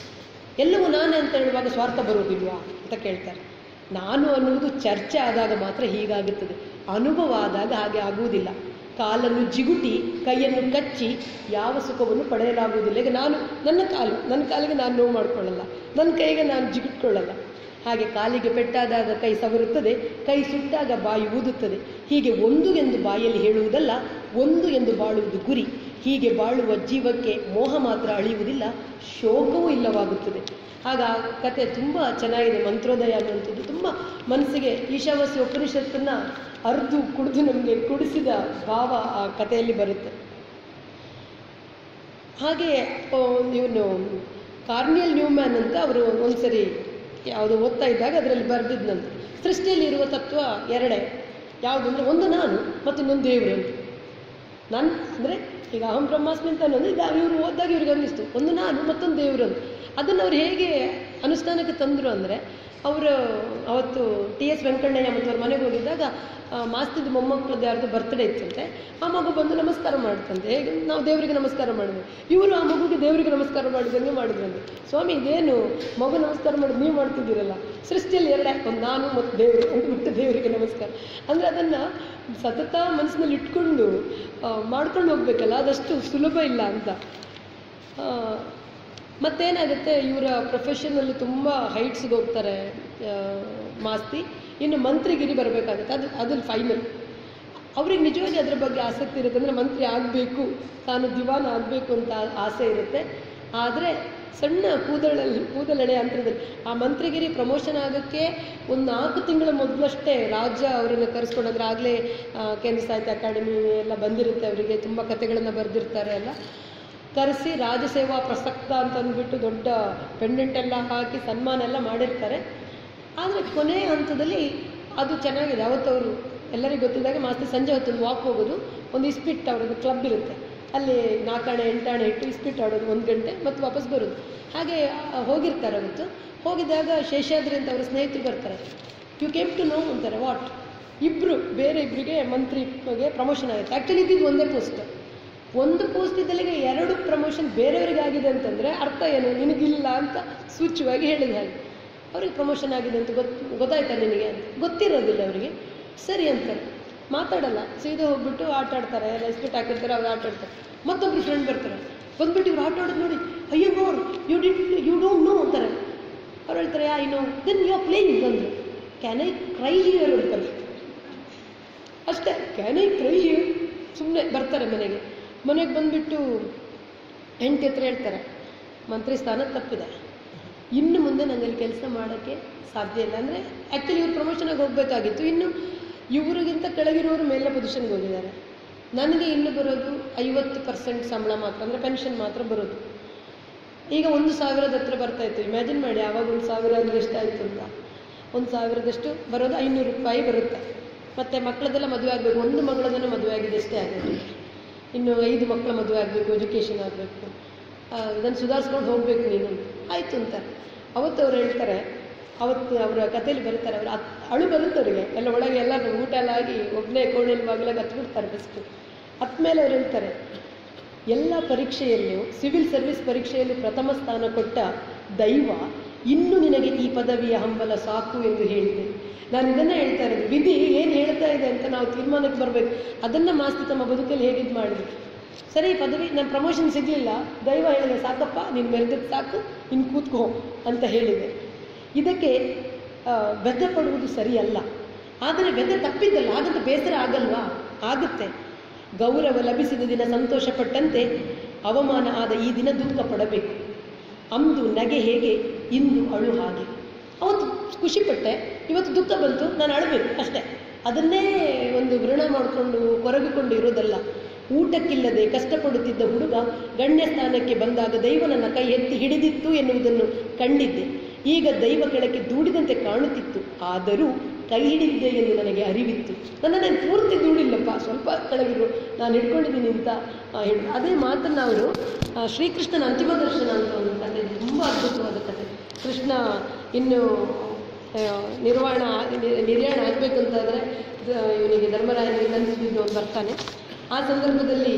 A: ಎಲ್ಲವೂ ನಾನೇ ಅಂತ ಹೇಳುವಾಗ ಸ್ವಾರ್ಥ ಬರುವುದಿಲ್ವಾ ಅಂತ ಕೇಳ್ತಾರೆ ನಾನು ಅನ್ನುವುದು ಚರ್ಚೆ ಆದಾಗ ಮಾತ್ರ ಹೀಗಾಗುತ್ತದೆ ಅನುಭವ ಆದಾಗ ಹಾಗೆ ಆಗುವುದಿಲ್ಲ ಕಾಲನ್ನು ಜಿಗುಟಿ ಕೈಯನ್ನು ಕಚ್ಚಿ ಯಾವ ಸುಖವನ್ನು ಪಡೆಯಲಾಗುವುದಿಲ್ಲ ಈಗ ನಾನು ನನ್ನ ಕಾಲು ನನ್ನ ಕಾಲಿಗೆ ನಾನು ನೋವು ಮಾಡಿಕೊಳ್ಳಲ್ಲ ನನ್ನ ಕೈಗೆ ನಾನು ಜಿಗುಟ್ಕೊಳ್ಳಲ್ಲ ಹಾಗೆ ಕಾಲಿಗೆ ಪೆಟ್ಟಾದಾಗ ಕೈ ಸವರುತ್ತದೆ ಕೈ ಸುಟ್ಟಾಗ ಬಾಯಿ ಊದುತ್ತದೆ ಹೀಗೆ ಒಂದು ಎಂದು ಬಾಯಲ್ಲಿ ಹೇಳುವುದಲ್ಲ ಒಂದು ಎಂದು ಬಾಳುವುದು ಗುರಿ ಹೀಗೆ ಬಾಳುವ ಜೀವಕ್ಕೆ ಮೋಹ ಮಾತ್ರ ಅಳಿಯುವುದಿಲ್ಲ ಶೋಕವೂ ಇಲ್ಲವಾಗುತ್ತದೆ ಆಗ ಆ ಕತೆ ತುಂಬ ಚೆನ್ನಾಗಿದೆ ಮಂತ್ರೋದಯ ಅನ್ನುವಂಥದ್ದು ತುಂಬ ಮನಸ್ಸಿಗೆ ಈಶಾವಾಸ್ಯ ಉಪನಿಷತ್ತನ್ನು ಅರ್ದು ಕುಡಿದು ನಮಗೆ ಕುಡಿಸಿದ ಭಾವ ಆ ಕಥೆಯಲ್ಲಿ ಬರುತ್ತೆ ಹಾಗೆ ಇವನು ಕಾರ್ನಿಯಲ್ ನ್ಯೂಮ್ಯಾನ್ ಅಂತ ಅವರು ಒಂದ್ಸರಿ ಯಾವುದೋ ಓದ್ತಾ ಇದ್ದಾಗ ಅದರಲ್ಲಿ ಬರೆದಿದ್ನಂತೆ ಸೃಷ್ಟಿಯಲ್ಲಿ ಇರುವ ತತ್ವ ಎರಡೇ ಯಾವುದು ಅಂದರೆ ಒಂದು ನಾನು ಮತ್ತು ಇನ್ನೊಂದು ದೇವರು ಅಂತ ನಾನು ಅಂದರೆ ಈಗ ಅಹಂ ಬ್ರಹ್ಮಾಸ್ಮಿ ಅಂತ ಅನ್ನೋದು ಈಗ ಇವರು ಓದಿದಾಗ ಇವ್ರಿಗೆ ಅನ್ನಿಸ್ತು ಒಂದು ನಾನು ಮತ್ತೊಂದು ದೇವರು ಅಂತ ಅದನ್ನು ಅವ್ರು ಹೇಗೆ ಅನುಷ್ಠಾನಕ್ಕೆ ತಂದರು ಅಂದರೆ ಅವರು ಅವತ್ತು ಟಿ ಎಸ್ ವೆಂಕಣ್ಣಯ್ಯ ಮತ್ತು ಅವ್ರ ಮನೆಗೆ ಹೋಗಿದ್ದಾಗ ಆ, ಮಾಸ್ತಿದ್ದು ಮೊಮ್ಮಕ್ಕಳದ್ದು ಯಾರ್ದು ಬರ್ತ್ಡೇ ಇತ್ತಂತೆ ಆ ಮಗು ಬಂದು ನಮಸ್ಕಾರ ಮಾಡ್ತಂತೆ ಹೇಗೆ ನಾವು ದೇವರಿಗೆ ನಮಸ್ಕಾರ ಮಾಡಿದ್ವಿ ಇವರು ಆ ಮಗುಗೆ ದೇವರಿಗೆ ನಮಸ್ಕಾರ ಮಾಡಿದಂಗೆ ಮಾಡಿದ್ರಂತೆ ಸ್ವಾಮಿ ಇದೇನು ಮಗು ನಮಸ್ಕಾರ ಮಾಡಿ ನೀವು ಮಾಡ್ತಿದ್ದೀರಲ್ಲ ಸೃಷ್ಟಿಯಲ್ಲಿ ಎರಡೇ ಒಂದು ನಾನು ಮತ್ತು ದೇವರು ಅಂದ್ಬಿಟ್ಟು ದೇವರಿಗೆ ನಮಸ್ಕಾರ ಅಂದರೆ ಅದನ್ನು ಸತತ ಮನಸ್ಸಿನಲ್ಲಿ ಇಟ್ಕೊಂಡು ಆ, ಮಾಡ್ಕೊಂಡು ಹೋಗ್ಬೇಕಲ್ಲ ಅದಷ್ಟು ಸುಲಭ ಇಲ್ಲ ಅಂತ ಆ, ಮತ್ತೇನಾಗುತ್ತೆ ಇವರ ಪ್ರೊಫೆಷನಲ್ಲಿ ತುಂಬ ಹೈಟ್ಸ್ಗೆ ಹೋಗ್ತಾರೆ ಆ, ಮಾಸ್ತಿ ಇನ್ನು ಮಂತ್ರಿಗಿರಿ ಬರಬೇಕಾಗುತ್ತೆ ಅದು ಅದು ಫೈನಲ್ ಅವ್ರಿಗೆ ನಿಜವಾಗಿ ಅದ್ರ ಬಗ್ಗೆ ಆಸಕ್ತಿ ಇರುತ್ತೆ ಅಂದರೆ ಮಂತ್ರಿ ಆಗಬೇಕು ತಾನು ದಿವಾನ ಆಗಬೇಕು ಅಂತ ಆಸೆ ಇರುತ್ತೆ ಆದರೆ ಸಣ್ಣ ಕೂದಲಲ್ಲಿ ಕೂದಲೆಳೆ ಅಂತರದಲ್ಲಿ ಆ ಮಂತ್ರಿಗಿರಿ ಪ್ರಮೋಷನ್ ಆಗೋಕ್ಕೆ ಒಂದು ನಾಲ್ಕು ತಿಂಗಳ ಮೊದಲಷ್ಟೇ ರಾಜ ಅವರನ್ನು ಕರೆಸ್ಕೊಂಡು ಅಂದರೆ ಆಗಲೇ ಕೇಂದ್ರ ಸಾಹಿತ್ಯ ಅಕಾಡೆಮಿ ಎಲ್ಲ ಬಂದಿರುತ್ತೆ ಅವರಿಗೆ ತುಂಬ ಕಥೆಗಳನ್ನು ಬರೆದಿರ್ತಾರೆ ಎಲ್ಲ ಕರೆಸಿ ರಾಜಸೇವಾ ಪ್ರಸಕ್ತ ಅಂತ ಅಂದ್ಬಿಟ್ಟು ದೊಡ್ಡ ಪೆಂಡೆಂಟ್ ಎಲ್ಲ ಹಾಕಿ ಸನ್ಮಾನ ಎಲ್ಲ ಮಾಡಿರ್ತಾರೆ ಆದರೆ ಕೊನೆ ಹಂತದಲ್ಲಿ ಅದು ಚೆನ್ನಾಗಿದೆ ಅವತ್ತವರು ಎಲ್ಲರಿಗೂ ಗೊತ್ತಿದ್ದಾಗೆ ಮಾಸ್ತಿ ಸಂಜೆ ಹೊತ್ತು ವಾಕ್ ಹೋಗೋದು ಒಂದು ಇಸ್ಪಿಟ್ ಅವ್ರದ್ದು ಕ್ಲಬ್ ಇರುತ್ತೆ ಅಲ್ಲಿ ನಾಲ್ಕಾಣೆ ಎಂಟಾಣೆ ಇಟ್ಟು ಇಸ್ಪಿಟ್ ಆಡೋದು ಒಂದು ಗಂಟೆ ಮತ್ತು ವಾಪಸ್ ಬರೋದು ಹಾಗೆ ಆ, ಹೋಗಿರ್ತಾರೆ ಅವತ್ತು ಹೋಗಿದ್ದಾಗ ಶೇಷಾದ್ರಿ ಅಂತ ಅವರ ಸ್ನೇಹಿತರು ಬರ್ತಾರೆ ಯು ಕೇಮ್ ಟು ನೋ ಅಂತಾರೆ ವಾಟ್ ಇಬ್ಬರು ಬೇರೆ ಇಬ್ಬರಿಗೆ ಮಂತ್ರಿಗೆ ಪ್ರಮೋಷನ್ ಆಗುತ್ತೆ ಆ್ಯಕ್ಚುಲಿ ಇದ್ದಿದ್ದು ಒಂದೇ ಪೋಸ್ಟ್ ಒಂದು ಪೋಸ್ಟ್ ಇದ್ದಲ್ಲಿಗೆ ಎರಡು ಪ್ರಮೋಷನ್ ಬೇರೆಯವರಿಗೆ ಆಗಿದೆ ಅಂತಂದರೆ ಅರ್ಥ ಏನು ನಿನಗಿಲ್ಲ ಅಂತ ಸೂಚ್ಯವಾಗಿ ಹೇಳಿದ ಹಾಗೆ ಅವ್ರಿಗೆ ಪ್ರಮೋಷನ್ ಆಗಿದೆ ಅಂತ ಗೊತ್ತು ಗೊತ್ತಾಯ್ತಾ ನಿನಗೆ ಅಂತ ಗೊತ್ತಿರೋದಿಲ್ಲ ಅವರಿಗೆ ಸರಿ ಅಂತಾರೆ ಮಾತಾಡಲ್ಲ ಸೀದಾ ಹೋಗ್ಬಿಟ್ಟು ಆಟ ಆಡ್ತಾರೆ ರೆಸ್ಪೆಕ್ಟ್ ಹಾಕಿರ್ತಾರೆ ಅವ್ರು ಆಟ ಆಡ್ತಾರೆ ಮತ್ತೊಬ್ರು ಫ್ರೆಂಡ್ ಬರ್ತಾರೆ ಬಂದ್ಬಿಟ್ಟು ಇವ್ರು ಆಟ ಆಡೋದು ನೋಡಿ ಅಯ್ಯೋ ನೋಡು you did you don't know ಅಂತಾರೆ ಅವ್ರು ಹೇಳ್ತಾರೆ I know then you are playing ಬಂದು ಕ್ಯಾನ್ ಐ ಕ್ರೈ ಹಿಯರ್ ಅಂತಾರೆ ಅಷ್ಟೇ ಕ್ಯಾನ್ ಐ ಕ್ರೈ ಹಿಯರ್ ಸುಮ್ಮನೆ ಬರ್ತಾರೆ ಮನೆಗೆ ಮನೆಗೆ ಬಂದುಬಿಟ್ಟು ಹೆಂಡತಿ ಹತ್ರ ಹೇಳ್ತಾರೆ ಮಂತ್ರಿ ಸ್ಥಾನ ತಪ್ಪಿದೆ ಇನ್ನು ಮುಂದೆ ನನಗೆ ಕೆಲಸ ಮಾಡೋಕ್ಕೆ ಸಾಧ್ಯ ಇಲ್ಲ ಅಂದರೆ ಆ್ಯಕ್ಚುಲಿ ಇವ್ರು ಪ್ರಮೋಷನಾಗಿ ಹೋಗಬೇಕಾಗಿತ್ತು ಇನ್ನು ಇವರಿಗಿಂತ ಕೆಳಗಿರೋರು ಮೇಲೆ ಪೊಸಿಷನ್ಗೆ ಹೋಗಿದ್ದಾರೆ ನನಗೆ ಇನ್ನು ಬರೋದು ಐವತ್ತು ಪರ್ಸೆಂಟ್ ಸಂಬಳ ಮಾತ್ರ ಅಂದರೆ ಪೆನ್ಷನ್ ಮಾತ್ರ ಬರೋದು ಈಗ ಒಂದು ಸಾವಿರದ ಹತ್ರ ಬರ್ತಾ ಇತ್ತು ಇಮ್ಯಾಜಿನ್ ಮಾಡಿ ಆವಾಗ ಒಂದು ಸಾವಿರ ಅಂದರೆ ಎಷ್ಟಾಯಿತು ಅಂತ ಒಂದು ಸಾವಿರದಷ್ಟು ಬರೋದು ಐನೂರು ರೂಪಾಯಿ ಬರುತ್ತೆ ಮತ್ತು ಮಕ್ಕಳದೆಲ್ಲ ಮದುವೆ ಆಗಬೇಕು ಒಂದು ಮಗಳದನ್ನು ಮದುವೆ ಆಗಿದೆ ಎಷ್ಟೇ ಆಗೋದು ಇನ್ನು ಐದು ಮಕ್ಕಳ ಮದುವೆ ಆಗಬೇಕು ಎಜುಕೇಷನ್ ಆಗಬೇಕು ಇದನ್ನು ಸುಧಾರಿಸ್ಕೊಂಡು ಹೋಗಬೇಕು ನೀನು ಆಯಿತು ಅಂತ ಅವತ್ತು ಅವ್ರು ಹೇಳ್ತಾರೆ ಅವತ್ತು ಅವರ ಕಥೆಯಲ್ಲಿ ಬರೀತಾರೆ ಅವರು ಅತ್ ಅಳು ಬರುತ್ತೆ ಅವರಿಗೆ ಎಲ್ಲ ಒಳಗೆ ಎಲ್ಲ ಊಟ ಎಲ್ಲ ಆಗಿ ಒಬ್ಬನೇ ಕೋಣೆಯಲ್ಲಿ ಬಾಗಿಲಾಗ ಹತ್ಬಿಡ್ತಾರೆ ಫಸ್ಟು ಹತ್ತ ಮೇಲೆ ಅವ್ರು ಹೇಳ್ತಾರೆ ಎಲ್ಲ ಪರೀಕ್ಷೆಯಲ್ಲೂ ಸಿವಿಲ್ ಸರ್ವಿಸ್ ಪರೀಕ್ಷೆಯಲ್ಲಿ ಪ್ರಥಮ ಸ್ಥಾನ ಕೊಟ್ಟ ದೈವ ಇನ್ನು ನಿನಗೆ ಈ ಪದವಿಯ ಹಂಬಲ ಸಾಕು ಎಂದು ಹೇಳಿದೆ ನಾನು ಇದನ್ನೇ ಹೇಳ್ತಾ ಇರೋದು ವಿಧಿ ಏನು ಹೇಳ್ತಾ ಇದೆ ಅಂತ ನಾವು ತೀರ್ಮಾನಕ್ಕೆ ಬರಬೇಕು ಅದನ್ನು ಮಾಸ್ತಿ ತಮ್ಮ ಬದುಕಲ್ಲಿ ಹೇಗಿದ್ದು ಮಾಡಿದ್ರು ಸರಿ ಪದವಿ ನಾನು ಪ್ರಮೋಷನ್ ಸಿಗಲಿಲ್ಲ ದೈವ ಹೇಳಿದೆ ಸಾಕಪ್ಪ ನೀನು ಮೆರೆದದ್ದು ಸಾಕು ಇನ್ನು ಕೂತ್ಕೋ ಅಂತ ಹೇಳಿದೆ ಇದಕ್ಕೆ ಆ, ವ್ಯಥೆ ಪಡುವುದು ಸರಿಯಲ್ಲ ಆದರೆ ವ್ಯಥೆ ತಪ್ಪಿದ್ದಲ್ಲ ಹಾಗಂತ ಬೇಸರ ಆಗಲ್ವಾ ಆಗುತ್ತೆ ಗೌರವ ಲಭಿಸಿದ ದಿನ ಸಂತೋಷಪಟ್ಟಂತೆ ಅವಮಾನ ಆದ ಈ ದಿನ ದುಃಖ ಪಡಬೇಕು ಅಂದು ನಗೆ ಹೇಗೆ ಇಂದು ಅಳು ಹಾಗೆ ಅವತ್ತು ಖುಷಿಪಟ್ಟೆ ಇವತ್ತು ದುಃಖ ಬಂತು ನಾನು ಅಳಬೇಕು ಅಷ್ಟೇ ಅದನ್ನೇ ಒಂದು ವೃಣ ಮಾಡಿಕೊಂಡು ಕೊರಗಿಕೊಂಡು ಇರೋದಲ್ಲ ಊಟಕ್ಕಿಲ್ಲದೆ ಕಷ್ಟಪಡುತ್ತಿದ್ದ ಹುಡುಗ ಗಣ್ಯ ಸ್ಥಾನಕ್ಕೆ ಬಂದಾಗ ದೈವ ನನ್ನ ಕೈ ಎತ್ತಿ ಹಿಡಿದಿತ್ತು ಎನ್ನುವುದನ್ನು ಕಂಡಿದ್ದೆ ಈಗ ದೈವ ಕೆಳಕ್ಕೆ ದೂಡಿದಂತೆ ಕಾಣುತ್ತಿತ್ತು ಆದರೂ ಕೈ ಹಿಡಿದಿದೆ ಎಂದು ನನಗೆ ಅರಿವಿತ್ತು ನನ್ನನ್ನು ಪೂರ್ತಿ ದೂಡಿಲ್ಲಪ್ಪ ಸ್ವಲ್ಪ ಕೆಳಗಿರು ನಾನು ಹಿಡ್ಕೊಂಡಿದ್ದೀನಿ ಅಂತ ಆ, ಹೇಳಿ ಅದೇ ಮಾತನ್ನು ಅವರು ಆ, ಶ್ರೀಕೃಷ್ಣನ ಅಂತಿಮ ದರ್ಶನ ಅಂತ ಒಂದು ಕಥೆ ಇದೆ. ತುಂಬ ಅದ್ಭುತವಾದ ಕಥೆ ಕೃಷ್ಣ ಇನ್ನು ಆ, ನಿರ್ವಾಣ ನಿ- ನಿರ್ಯಾಣ ಆಗಬೇಕಂತಾದರೆ ಇವನಿಗೆ ಧರ್ಮರಾಯನಿಗೆ ಕನಸಿದ್ದು ಅವ್ನು ಬರ್ತಾನೆ ಆ ಸಂದರ್ಭದಲ್ಲಿ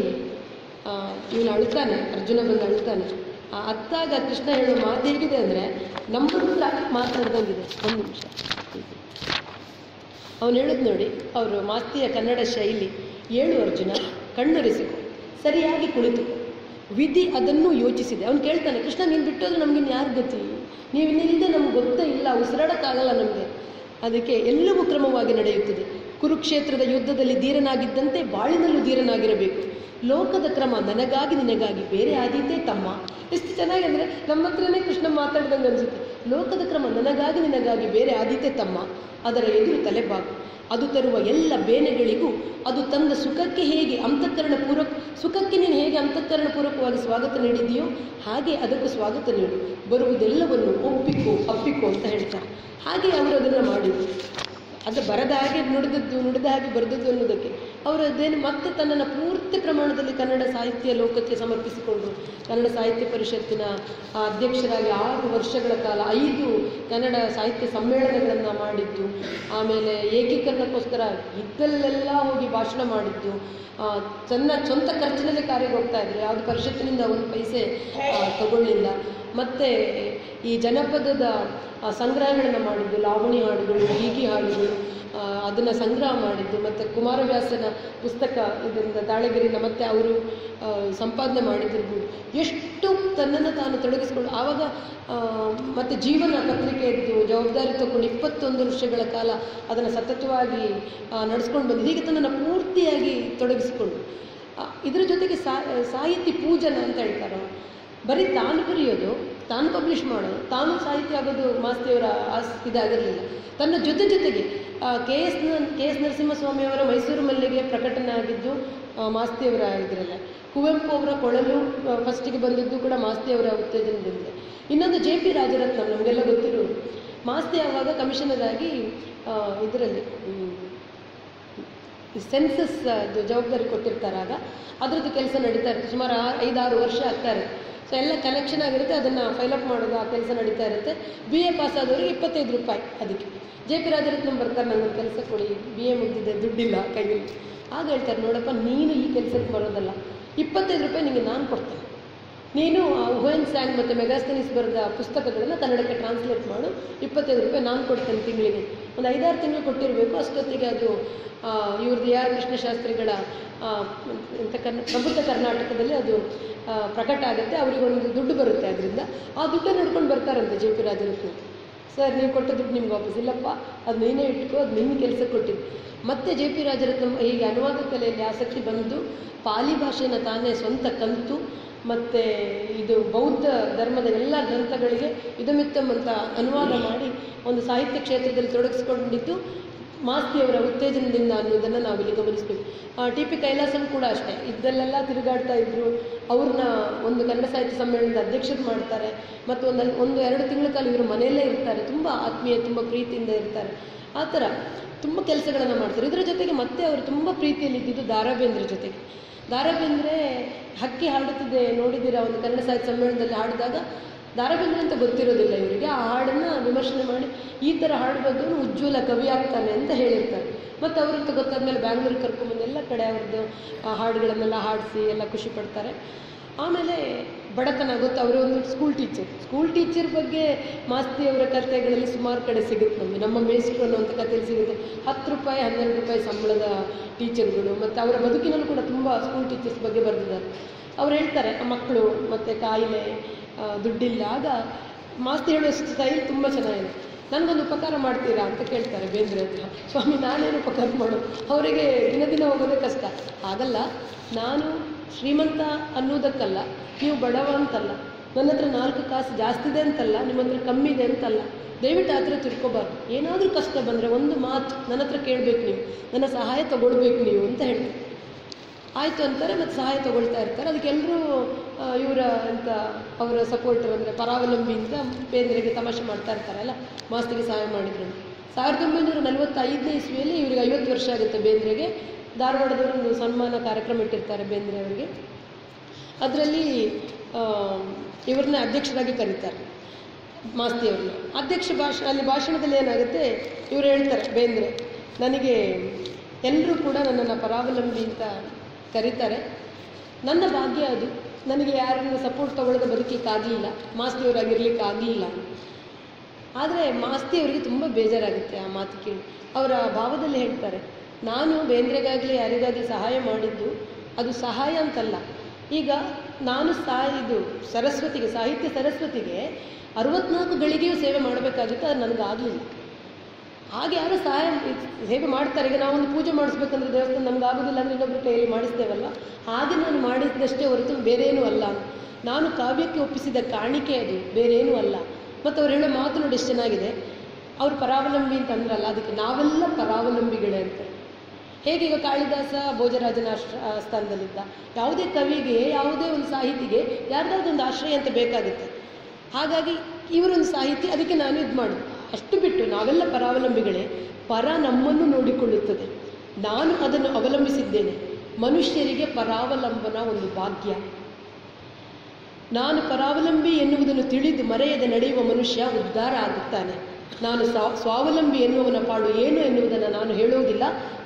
A: ಇವನು ಅಳ್ತಾನೆ ಅರ್ಜುನ ಬಂದು ಅಳ್ತಾನೆ ಆ ಅತ್ತಾಗ ಕೃಷ್ಣ ಹೇಳೋ ಮಾತು ಹೇಗಿದೆ ಅಂದರೆ ನಮ್ಮ ಹತ್ರ ಮಾತನಾಡ್ದಂಗಿದೆ ಒಂದು ನಿಮಿಷ ಅವನು ಹೇಳಿದ್ ನೋಡಿ ಅವರು ಮಾಸ್ತಿಯ ಕನ್ನಡ ಶೈಲಿ ಏಳು ಅರ್ಜುನ ಕಣ್ಣೊರೆಸಿಕೊ ಸರಿಯಾಗಿ ಕುಳಿತು ವಿಧಿ ಅದನ್ನು ಯೋಚಿಸಿದೆ ಅವನು ಕೇಳ್ತಾನೆ ಕೃಷ್ಣ ನೀನು ಬಿಟ್ಟೋದ್ರೆ ನಮಗಿನ್ನು ಯಾರು ಗತಿ ನೀವು ಇನ್ನಿಲ್ಲದೆ ನಮ್ಗೆ ಗೊತ್ತೇ ಇಲ್ಲ ಉಸಿರಾಡೋಕ್ಕಾಗಲ್ಲ ನಮಗೆ ಅದಕ್ಕೆ ಎಲ್ಲವೂ ಕ್ರಮವಾಗಿ ನಡೆಯುತ್ತದೆ ಕುರುಕ್ಷೇತ್ರದ ಯುದ್ಧದಲ್ಲಿ ಧೀರನಾಗಿದ್ದಂತೆ ಬಾಳಿನಲ್ಲೂ ಧೀರನಾಗಿರಬೇಕು ಲೋಕದ ಕ್ರಮ ನನಗಾಗಿ ನಿನಗಾಗಿ ಬೇರೆ ಆದೀತೆ ತಮ್ಮ ಎಷ್ಟು ಚೆನ್ನಾಗಿ ಅಂದರೆ ನಮ್ಮ ಹತ್ರನೇ ಕೃಷ್ಣ ಮಾತಾಡ್ದಂಗೆ ಅನಿಸುತ್ತೆ ಲೋಕದ ಕ್ರಮ ನನಗಾಗಿ ನಿನಗಾಗಿ ಬೇರೆ ಆದೀತೆ ತಮ್ಮ ಅದರ ಎದುರು ತಲೆಬಾಗು ಅದು ತರುವ ಎಲ್ಲ ಬೇನೆಗಳಿಗೂ ಅದು ತಂದ ಸುಖಕ್ಕೆ ಹೇಗೆ ಅಂತಃಕರಣ ಪೂರ್ವಕ ಸುಖಕ್ಕೆ ನೀನು ಹೇಗೆ ಅಂತಃಕರಣ ಪೂರ್ವಕವಾಗಿ ಸ್ವಾಗತ ನೀಡಿದೆಯೋ ಹಾಗೆ ಅದಕ್ಕೂ ಸ್ವಾಗತ ನೀಡು ಬರುವುದೆಲ್ಲವನ್ನು ಒಪ್ಪಿಕೋ ಅಪ್ಪಿಕೋ ಅಂತ ಹೇಳ್ತಾರೆ ಹಾಗೆ ಅವರು ಅದನ್ನು ಮಾಡಿದರು ಅದು ಬರದ ಹಾಗೆ ನುಡಿದದ್ದು ನುಡಿದ ಹಾಗೆ ಬರೆದದ್ದು ಅನ್ನೋದಕ್ಕೆ ಅವರು ಅದೇನು ಮತ್ತೆ ತನ್ನನ್ನು ಪೂರ್ತಿ ಪ್ರಮಾಣದಲ್ಲಿ ಕನ್ನಡ ಸಾಹಿತ್ಯ ಲೋಕಕ್ಕೆ ಸಮರ್ಪಿಸಿಕೊಂಡರು ಕನ್ನಡ ಸಾಹಿತ್ಯ ಪರಿಷತ್ತಿನ ಆ, ಅಧ್ಯಕ್ಷರಾಗಿ ಆರು ವರ್ಷಗಳ ಕಾಲ ಐದು ಕನ್ನಡ ಸಾಹಿತ್ಯ ಸಮ್ಮೇಳನಗಳನ್ನು ಮಾಡಿದ್ದು ಆಮೇಲೆ ಏಕೀಕರಣಕ್ಕೋಸ್ಕರ ಇದ್ದಲ್ಲೆಲ್ಲ ಹೋಗಿ ಭಾಷಣ ಮಾಡಿದ್ದು ಆ, ತನ್ನ ಸ್ವಂತ ಖರ್ಚಿನಲ್ಲಿ ಕಾರ್ಯಕ್ಕೆ ಹೋಗ್ತಾ ಇದ್ರು ಯಾವುದು ಪರಿಷತ್ತಿನಿಂದ ಒಂದು ಪೈಸೆ ಆ, ತಗೊಳ್ಳಿಲ್ಲ ಮತ್ತು ಈ ಜನಪದದ ಆ, ಸಂಗ್ರಹಗಳನ್ನು ಮಾಡಿದ್ದು ಲಾವಣಿ ಹಾಡುಗಳು ಗೀಗಿ ಹಾಡುಗಳು ಅದನ್ನು ಸಂಗ್ರಹ ಮಾಡಿದ್ದು ಮತ್ತು ಕುಮಾರವ್ಯಾಸನ ಪುಸ್ತಕ ಇದರಿಂದ ದಾಳಗಿರಿಯಿಂದ ಮತ್ತೆ ಅವರು ಆ, ಸಂಪಾದನೆ ಮಾಡಿದಿರ್ಬೋದು ಎಷ್ಟು ತನ್ನನ್ನು ತಾನು ತೊಡಗಿಸಿಕೊಂಡು ಆವಾಗ ಆ, ಮತ್ತೆ ಜೀವನ ಪತ್ರಿಕೆಯದ್ದು ಜವಾಬ್ದಾರಿ ತಗೊಂಡು ಇಪ್ಪತ್ತೊಂದು ವರ್ಷಗಳ ಕಾಲ ಅದನ್ನು ಸತತವಾಗಿ ನಡೆಸ್ಕೊಂಡು ಬಂದು ಹೀಗೆ ತನ್ನನ್ನು ಪೂರ್ತಿಯಾಗಿ ತೊಡಗಿಸಿಕೊಂಡು ಆ, ಇದರ ಜೊತೆಗೆ ಸಾ ಸಾಹಿತಿ ಪೂಜನ ಅಂತ ಹೇಳ್ತಾರೆ ಅವ್ರು. ಬರೀ ತಾನು ಬರೆಯೋದು ತಾನು ಪಬ್ಲಿಷ್ ಮಾಡೋದು ತಾನು ಸಾಹಿತ್ಯ ಆಗೋದು ಮಾಸ್ತಿಯವರ ಆಸ್ ಇದಾಗಿರಲಿಲ್ಲ ತನ್ನ ಜೊತೆ ಜೊತೆಗೆ ಕೆ ಎಸ್ ಕೆ ಎಸ್ ನರಸಿಂಹಸ್ವಾಮಿಯವರ ಮೈಸೂರು ಮಲ್ಲಿಗೆ ಪ್ರಕಟಣೆ ಆಗಿದ್ದು ಆ, ಮಾಸ್ತಿಯವರ ಇದರಲ್ಲೇ ಕುವೆಂಪು ಅವರ ಕೊಳಲು ಫಸ್ಟಿಗೆ ಬಂದಿದ್ದು ಕೂಡ ಮಾಸ್ತಿಯವರ ಉತ್ತೇಜನದಿಂದ ಇನ್ನೊಂದು ಜೆ ಪಿ ರಾಜರತ್ನಂ ನಮಗೆಲ್ಲ ಗೊತ್ತಿರೋರು ಮಾಸ್ತಿ ಆವಾಗ ಕಮಿಷನರ್ ಆಗಿ ಇದರಲ್ಲಿ ಸೆನ್ಸಸ್ ಅದು ಜವಾಬ್ದಾರಿ ಕೊಟ್ಟಿರ್ತಾರೆ ಆಗ ಅದರದ್ದು ಕೆಲಸ ನಡೀತಾ ಇರುತ್ತೆ ಸುಮಾರು ಆ- ಐದಾರು ವರ್ಷ ಆಗ್ತಾ ಇರುತ್ತೆ ಸೊ ಎಲ್ಲ ಕಲೆಕ್ಷನ್ ಆಗಿರುತ್ತೆ ಅದನ್ನು ಫೈಲಪ್ ಮಾಡೋದು ಆ ಕೆಲಸ ನಡೀತಾ ಇರುತ್ತೆ ಬಿ ಎ ಪಾಸ್ ಆದವ್ರಿಗೆ ಇಪ್ಪತ್ತೈದು ರೂಪಾಯಿ ಅದಕ್ಕೆ ಜೆ ಪಿ ರಾಜರತ್ನಂ ಬರ್ತಾರೆ ನನಗೊಂದು ಕೆಲಸ ಕೊಡಿ ಬಿ ಎ ಮುಗಿದಿದೆ ದುಡ್ಡಿಲ್ಲ ಕೈಯಲ್ಲಿ ಆಗ ಹೇಳ್ತಾರೆ ನೋಡಪ್ಪ ನೀನು ಈ ಕೆಲಸಕ್ಕೆ ಬರೋದಲ್ಲ ಇಪ್ಪತ್ತೈದು ರೂಪಾಯಿ ನಿಮಗೆ ನಾನು ಕೊಡ್ತೇನೆ ನೀನು ಹುಯನ್ ಸ್ಯಾಂಗ್ ಮತ್ತು ಮೆಗಾಸ್ತನಿಸ್ ಬರೆದ ಪುಸ್ತಕಗಳನ್ನು ಕನ್ನಡಕ್ಕೆ ಟ್ರಾನ್ಸ್ಲೇಟ್ ಮಾಡು ಇಪ್ಪತ್ತೈದು ರೂಪಾಯಿ ನಾನು ಕೊಡ್ತೇನೆ ತಿಂಗಳಿಗೆ ಒಂದು ಐದಾರು ತಿಂಗಳು ಕೊಟ್ಟಿರಬೇಕು ಅಷ್ಟೊತ್ತಿಗೆ ಅದು ಆ, ಇವ್ರದ್ದು ಯಾರ್ ಕೃಷ್ಣಶಾಸ್ತ್ರಿಗಳ ಆ, ಎಂತ ಕರ್ನ ಪ್ರಬುದ್ಧ ಕರ್ನಾಟಕದಲ್ಲಿ ಅದು ಆ, ಪ್ರಕಟ ಆಗುತ್ತೆ ಅವರಿಗೊಂದು ದುಡ್ಡು ಬರುತ್ತೆ ಅದರಿಂದ ಆ ದುಡ್ಡನ್ನು ನೋಡ್ಕೊಂಡು ಬರ್ತಾರಂತೆ ಜೆ ಪಿ ರಾಜರತ್ನ ಸರ್ ನೀವು ಕೊಟ್ಟ ದುಡ್ಡು ನಿಮ್ಗೆ ವಾಪಸ್ ಇಲ್ಲಪ್ಪ ಅದು ನೀನೇ ಇಟ್ಕೋ ಅದು ನಿನ್ನ ಕೆಲಸ ಕೊಟ್ಟಿದ್ದು ಮತ್ತೆ ಜೆ ಪಿ ರಾಜರತ್ನಂ ಹೀಗೆ ಅನುವಾದ ಕಲೆಯಲ್ಲಿ ಆಸಕ್ತಿ ಬಂದು ಪಾಲಿ ಭಾಷೆನ ತಾನೇ ಸ್ವಂತ ಕಲಿತು ಮತ್ತು ಇದು ಬೌದ್ಧ ಧರ್ಮದ ಎಲ್ಲ ಗ್ರಂಥಗಳಿಗೆ ಇದಮಿತ್ತಮ್ ಅಂತ ಅನುವಾದ ಮಾಡಿ ಒಂದು ಸಾಹಿತ್ಯ ಕ್ಷೇತ್ರದಲ್ಲಿ ತೊಡಗಿಸ್ಕೊಂಡಿದ್ದು ಮಾಸ್ತಿಯವರ ಉತ್ತೇಜನದಿಂದ ಅನ್ನೋದನ್ನು ನಾವಿಲ್ಲಿ ಗಮನಿಸಬೇಕು ಟಿ ಪಿ ಕೈಲಾಸಂ ಕೂಡ ಅಷ್ಟೇ ಇದ್ದಲ್ಲೆಲ್ಲ ತಿರುಗಾಡ್ತಾ ಇದ್ರು ಅವ್ರನ್ನ ಒಂದು ಕನ್ನಡ ಸಾಹಿತ್ಯ ಸಮ್ಮೇಳನದ ಅಧ್ಯಕ್ಷರು ಮಾಡ್ತಾರೆ ಮತ್ತು ಒಂದು ಒಂದು ಎರಡು ತಿಂಗಳ ಕಾಲ ಇವರು ಮನೆಯಲ್ಲೇ ಇರ್ತಾರೆ ತುಂಬ ಆತ್ಮೀಯ ತುಂಬ ಪ್ರೀತಿಯಿಂದ ಇರ್ತಾರೆ ಆ ಥರ ತುಂಬ ಕೆಲಸಗಳನ್ನು ಮಾಡ್ತಾರೆ ಇದರ ಜೊತೆಗೆ ಮತ್ತೆ ಅವರು ತುಂಬ ಪ್ರೀತಿಯಲ್ಲಿ ಇದ್ದಿದ್ದು ದಾರಾಬೇಂದ್ರ ಜೊತೆಗೆ ದಾರಾಬೇಂದ್ರೆ ಹಕ್ಕಿ ಹಾಡುತ್ತಿದೆ ನೋಡಿದ್ದೀರಾ ಒಂದು ಕನ್ನಡ ಸಾಹಿತ್ಯ ಸಮ್ಮೇಳನದಲ್ಲಿ ಹಾಡಿದಾಗ ದಾರಾಬೇಂದ್ರೆ ಅಂತ ಗೊತ್ತಿರೋದಿಲ್ಲ ಇವರಿಗೆ ಆ ಹಾಡನ್ನು ವಿಮರ್ಶನೆ ಮಾಡಿ ಈ ಥರ ಹಾಡು ಬರೆದವನು ಉಜ್ವಲ ಕವಿ ಆಗ್ತಾನೆ ಅಂತ ಹೇಳಿರ್ತಾರೆ ಮತ್ತು ಅವರಂತ ಗೊತ್ತಾದ್ಮೇಲೆ ಬ್ಯಾಂಗ್ಳೂರಿಗೆ ಕರ್ಕೊಂಬಂದು ಎಲ್ಲ ಕಡೆ ಅವ್ರದ್ದು ಆ ಹಾಡುಗಳನ್ನೆಲ್ಲ ಹಾಡಿಸಿ ಎಲ್ಲ ಖುಷಿ ಪಡ್ತಾರೆ ಆಮೇಲೆ ಬಡತನ ಗೊತ್ತು ಅವರು ಒಂದು ಸ್ಕೂಲ್ ಟೀಚರ್ ಸ್ಕೂಲ್ ಟೀಚರ್ ಬಗ್ಗೆ ಮಾಸ್ತಿ ಅವರ ಕಥೆಗಳಲ್ಲಿ ಸುಮಾರು ಕಡೆ ಸಿಗುತ್ತೆ ನಮಗೆ ನಮ್ಮ ಮೇಸ್ಟ್ರು ಅನ್ನುವಂಥ ಕಥೆಯಲ್ಲಿ ಸಿಗುತ್ತೆ ಹತ್ತು ರೂಪಾಯಿ ಹನ್ನೆರಡು ರೂಪಾಯಿ ಸಂಬಳದ ಟೀಚರ್ಗಳು ಮತ್ತು ಅವರ ಬದುಕಿನಲ್ಲೂ ಕೂಡ ತುಂಬ ಸ್ಕೂಲ್ ಟೀಚರ್ಸ್ ಬಗ್ಗೆ ಬರೆದಿದ್ದಾರೆ ಅವ್ರು ಹೇಳ್ತಾರೆ ಆ ಮಕ್ಕಳು ಮತ್ತು ಕಾಯಿಲೆ ಆ, ದುಡ್ಡಿಲ್ಲ ಆಗ ಮಾಸ್ತಿ ಹೇಳೋ ಸ್ಟೈಲ್ ತುಂಬ ಚೆನ್ನಾಗಿದೆ ನನಗೊಂದು ಉಪಕಾರ ಮಾಡ್ತೀರಾ ಅಂತ ಕೇಳ್ತಾರೆ ಬೇಂದ್ರೆ ಹತ್ರ ಸ್ವಾಮಿ ನಾನೇನು ಉಪಕಾರ ಮಾಡೋದು ಅವರಿಗೆ ದಿನ ದಿನ ಹೋಗೋದೇ ಕಷ್ಟ ಆಗಲ್ಲ ನಾನು ಶ್ರೀಮಂತ ಅನ್ನೋದಕ್ಕಲ್ಲ ನೀವು ಬಡವ ಅಂತಲ್ಲ ನನ್ನ ಹತ್ರ ನಾಲ್ಕು ಕಾಸು ಜಾಸ್ತಿ ಇದೆ ಅಂತಲ್ಲ ನಿಮ್ಮ ಹತ್ರ ಕಮ್ಮಿ ಇದೆ ಅಂತಲ್ಲ ದಯವಿಟ್ಟು ಆ ಥರ ತಿಳ್ಕೊಬಾರ್ದು ಏನಾದರೂ ಕಷ್ಟ ಬಂದರೆ ಒಂದು ಮಾತು ನನ್ನ ಹತ್ರ ಕೇಳಬೇಕು ನೀವು ನನ್ನ ಸಹಾಯ ತಗೊಳ್ಬೇಕು ನೀವು ಅಂತ ಹೇಳ್ತಾರೆ ಆಯಿತು ಅಂತಾರೆ ಮತ್ತು ಸಹಾಯ ತಗೊಳ್ತಾ ಇರ್ತಾರೆ ಅದಕ್ಕೆ ಎಲ್ಲರೂ ಇವರ ಅಂತ ಅವರ ಸಪೋರ್ಟರ್ ಅಂದರೆ ಪರಾವಲಂಬಿ ಅಂತ ಬೇಂದ್ರೆಗೆ ತಮಾಷೆ ಮಾಡ್ತಾ ಇರ್ತಾರಲ್ಲ ಮಾಸ್ತಿಗೆ ಸಹಾಯ ಮಾಡಿದ್ರು ಅಂತ. ಸಾವಿರದ ಒಂಬೈನೂರ ನಲವತ್ತೈದನೇ ಇಸ್ವಿಯಲ್ಲಿ ಇವರಿಗೆ ಐವತ್ತು ವರ್ಷ ಆಗುತ್ತೆ ಬೇಂದ್ರೆಗೆ ಧಾರವಾಡದವರು ಒಂದು ಸನ್ಮಾನ ಕಾರ್ಯಕ್ರಮ ಇಟ್ಟಿರ್ತಾರೆ ಬೇಂದ್ರೆ ಅವರಿಗೆ ಅದರಲ್ಲಿ ಇವ್ರನ್ನ ಅಧ್ಯಕ್ಷರಾಗಿ ಕರೀತಾರೆ ಮಾಸ್ತಿ ಅವ್ರನ್ನ ಅಧ್ಯಕ್ಷ ಭಾಷ ಅಲ್ಲಿ ಭಾಷಣದಲ್ಲಿ ಏನಾಗುತ್ತೆ ಇವ್ರು ಹೇಳ್ತಾರೆ ಬೇಂದ್ರೆ ನನಗೆ ಎಲ್ಲರೂ ಕೂಡ ನನ್ನನ್ನು ಪರಾವಲಂಬಿ ಅಂತ ಕರೀತಾರೆ ನನ್ನ ಭಾಗ್ಯ ಅದು ನನಗೆ ಯಾರನ್ನ ಸಪೋರ್ಟ್ ತಗೊಳ್ಳೋದು ಬದುಕಲಿಕ್ಕಾಗಲಿಲ್ಲ ಮಾಸ್ತಿಯವರಾಗಿರ್ಲಿಕ್ಕೆ ಆಗಲಿಲ್ಲ ಆದರೆ ಮಾಸ್ತಿ ಅವರಿಗೆ ತುಂಬ ಬೇಜಾರಾಗುತ್ತೆ ಆ ಮಾತು ಕೇಳಿ ಅವರ ಭಾವದಲ್ಲಿ ಹೇಳ್ತಾರೆ ನಾನು ಬೇಂದ್ರೆಗಾಗಲಿ ಯಾರಿಗಾಗಲಿ ಸಹಾಯ ಮಾಡಿದ್ದು ಅದು ಸಹಾಯ ಅಂತಲ್ಲ ಈಗ ನಾನು ಸಾ ಇದು ಸರಸ್ವತಿಗೆ ಸಾಹಿತ್ಯ ಸರಸ್ವತಿಗೆ ಅರವತ್ನಾಲ್ಕು ಗಳಿಗೆಯೂ ಸೇವೆ ಮಾಡಬೇಕಾಗಿತ್ತು ಅದು ನನಗಾಗಲಿಲ್ಲ ಹಾಗೆ ಯಾರು ಸಹಾಯ ಹೇಗೆ ಮಾಡ್ತಾರೆ ಈಗ ನಾವೊಂದು ಪೂಜೆ ಮಾಡಿಸ್ಬೇಕಂದ್ರೆ ದೇವಸ್ಥಾನ ನಮ್ಗೆ ಆಗೋದಿಲ್ಲ ಅಂದರೆ ಇನ್ನೊಬ್ಬರ ಕೈಯಲ್ಲಿ ಮಾಡಿಸ್ತೇವಲ್ಲ ಹಾಗೆ ನಾನು ಮಾಡಿದ್ದಷ್ಟೇ ಹೊರತು ಬೇರೇನೂ ಅಲ್ಲ ನಾನು ಕಾವ್ಯಕ್ಕೆ ಒಪ್ಪಿಸಿದ ಕಾಣಿಕೆ ಅದು ಬೇರೇನೂ ಅಲ್ಲ ಮತ್ತು ಅವ್ರು ಹೇಳೋ ಮಾತು ನೋಡಿ ಎಷ್ಟು ಚೆನ್ನಾಗಿದೆ ಅವ್ರು ಪರಾವಲಂಬಿ ಅಂತ ಅಂದ್ರಲ್ಲ ಅದಕ್ಕೆ ನಾವೆಲ್ಲ ಪರಾವಲಂಬಿಗಳೇ ಅಂತ ಹೇಗೆ ಈಗ ಕಾಳಿದಾಸ ಭೋಜರಾಜನ ಆಶ್ರ ಸ್ಥಾನದಲ್ಲಿದ್ದ ಯಾವುದೇ ಕವಿಗೆ ಯಾವುದೇ ಒಂದು ಸಾಹಿತಿಗೆ ಯಾರ್ದಾದ್ರು ಒಂದು ಆಶ್ರಯ ಅಂತ ಬೇಕಾಗುತ್ತೆ ಹಾಗಾಗಿ ಇವರೊಂದು ಸಾಹಿತಿ ಅದಕ್ಕೆ ನಾನು ಇದು ಮಾಡು ಅಷ್ಟು ಬಿಟ್ಟು ನಾವೆಲ್ಲ ಪರಾವಲಂಬಿಗಳೇ ಪರ ನಮ್ಮನ್ನು ನೋಡಿಕೊಳ್ಳುತ್ತದೆ ನಾನು ಅದನ್ನು ಅವಲಂಬಿಸಿದ್ದೇನೆ ಮನುಷ್ಯರಿಗೆ ಪರಾವಲಂಬನ ಒಂದು ಭಾಗ್ಯ ನಾನು ಪರಾವಲಂಬಿ ಎನ್ನುವುದನ್ನು ತಿಳಿದು ಮರೆಯದೆ ನಡೆಯುವ ಮನುಷ್ಯ ಉದ್ಧಾರ ಆಗುತ್ತಾನೆ ನಾನು ಸ್ವ- ಸ್ವಾವಲಂಬಿ ಎನ್ನುವನ ಪಾಡು ಏನು ಎನ್ನುವುದನ್ನು ನಾನು ಹೇಳುವುದಿಲ್ಲ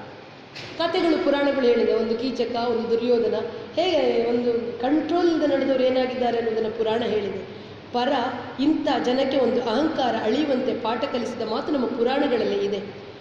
A: ಕಥೆಗಳು ಪುರಾಣಗಳು ಹೇಳಿದೆ ಒಂದು ಕೀಚಕ ಒಂದು ದುರ್ಯೋಧನ ಹೇಗೆ ಒಂದು ಕಂಟ್ರೋಲ್ ಇಲ್ಲದೆ ನಡೆದವರು ಏನಾಗಿದ್ದಾರೆ ಅನ್ನೋದನ್ನು ಪುರಾಣ ಹೇಳಿದೆ ಪರ ಇಂಥ ಜನಕ್ಕೆ ಒಂದು ಅಹಂಕಾರ ಅಳಿಯುವಂತೆ ಪಾಠ ಕಲಿಸಿದ ಮಾತು ನಮ್ಮ ಪುರಾಣಗಳಲ್ಲಿ ಇದೆ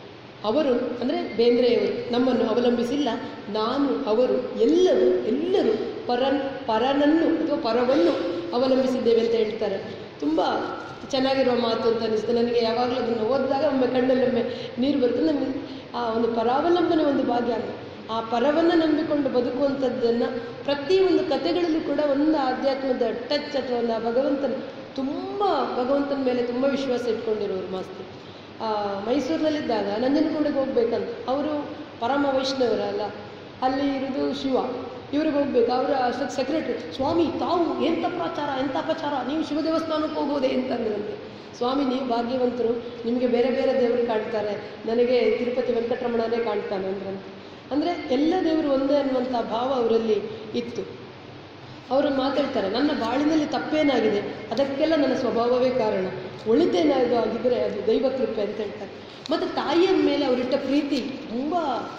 A: ಅವರು ಅಂದರೆ ಬೇಂದ್ರೆಯವರು ನಮ್ಮನ್ನು ಅವಲಂಬಿಸಿಲ್ಲ ನಾನು ಅವರು ಎಲ್ಲರೂ ಎಲ್ಲರೂ ಪರನ್ ಪರನನ್ನು ಅಥವಾ ಪರವನ್ನು ಅವಲಂಬಿಸಿದ್ದೇವೆ ಅಂತ ಹೇಳ್ತಾರೆ ತುಂಬ ಚೆನ್ನಾಗಿರುವ ಮಾತು ಅಂತ ಅನಿಸ್ತು ನನಗೆ ಯಾವಾಗಲೂ ಅದನ್ನು ಓದಿದಾಗ ಒಮ್ಮೆ ಕಣ್ಣಲ್ಲೊಮ್ಮೆ ನೀರು ಬರುತ್ತೆ ನನಗೆ ಆ ಒಂದು ಪರಾವಲಂಬನೆ ಒಂದು ಭಾಗ್ಯ ಅಂತ ಆ ಪರವನ್ನು ನಂಬಿಕೊಂಡು ಬದುಕುವಂಥದ್ದನ್ನು ಪ್ರತಿಯೊಂದು ಕಥೆಗಳಲ್ಲೂ ಕೂಡ ಒಂದು ಆಧ್ಯಾತ್ಮದ ಟಚ್ ಅಥವಾ ಒಂದು ಆ ಭಗವಂತನ ತುಂಬ ಭಗವಂತನ ಮೇಲೆ ತುಂಬ ವಿಶ್ವಾಸ ಇಟ್ಕೊಂಡಿರೋರು ಮಾಸ್ತಿ ಆ, ಮೈಸೂರಿನಲ್ಲಿದ್ದಾಗ ನಂಜನಗೂಡಿಗೆ ಹೋಗ್ಬೇಕಂತ ಅವರು ಪರಮ ವೈಷ್ಣವರಲ್ಲ ಅಲ್ಲಿ ಇರೋದು ಶಿವ ಇವ್ರಿಗೆ ಹೋಗ್ಬೇಕು ಅವರ ಅಷ್ಟೊತ್ತು ಸೆಕ್ರೆಟರಿ ಸ್ವಾಮಿ ತಾವು ಎಂಥ ಪ್ರಚಾರ ಎಂಥ ಅಪಚಾರ ನೀವು ಶಿವ ದೇವಸ್ಥಾನಕ್ಕೆ ಹೋಗೋದೇ ಅಂತಂದ್ರಂತೆ ಸ್ವಾಮಿ ನೀವು ಭಾಗ್ಯವಂತರು ನಿಮಗೆ ಬೇರೆ ಬೇರೆ ದೇವರು ಕಾಣ್ತಾರೆ ನನಗೆ ತಿರುಪತಿ ವೆಂಕಟರಮಣನೇ ಕಾಣ್ತಾನೆ ಅಂದ್ರಂತೆ ಅಂದರೆ ಎಲ್ಲ ದೇವರು ಒಂದೇ ಅನ್ನುವಂಥ ಭಾವ ಅವರಲ್ಲಿ ಇತ್ತು ಅವರು ಮಾತಾಡ್ತಾರೆ ನನ್ನ ಬಾಳಿನಲ್ಲಿ ತಪ್ಪೇನಾಗಿದೆ ಅದಕ್ಕೆಲ್ಲ ನನ್ನ ಸ್ವಭಾವವೇ ಕಾರಣ ಒಳಿತೇನಾದ್ರು ಆಗಿದ್ದರೆ ಅದು ದೈವ ಕೃಪೆ ಅಂತ ಹೇಳ್ತಾರೆ ಮತ್ತು ತಾಯಿಯ ಮೇಲೆ ಅವರಿಟ್ಟ ಪ್ರೀತಿ ತುಂಬ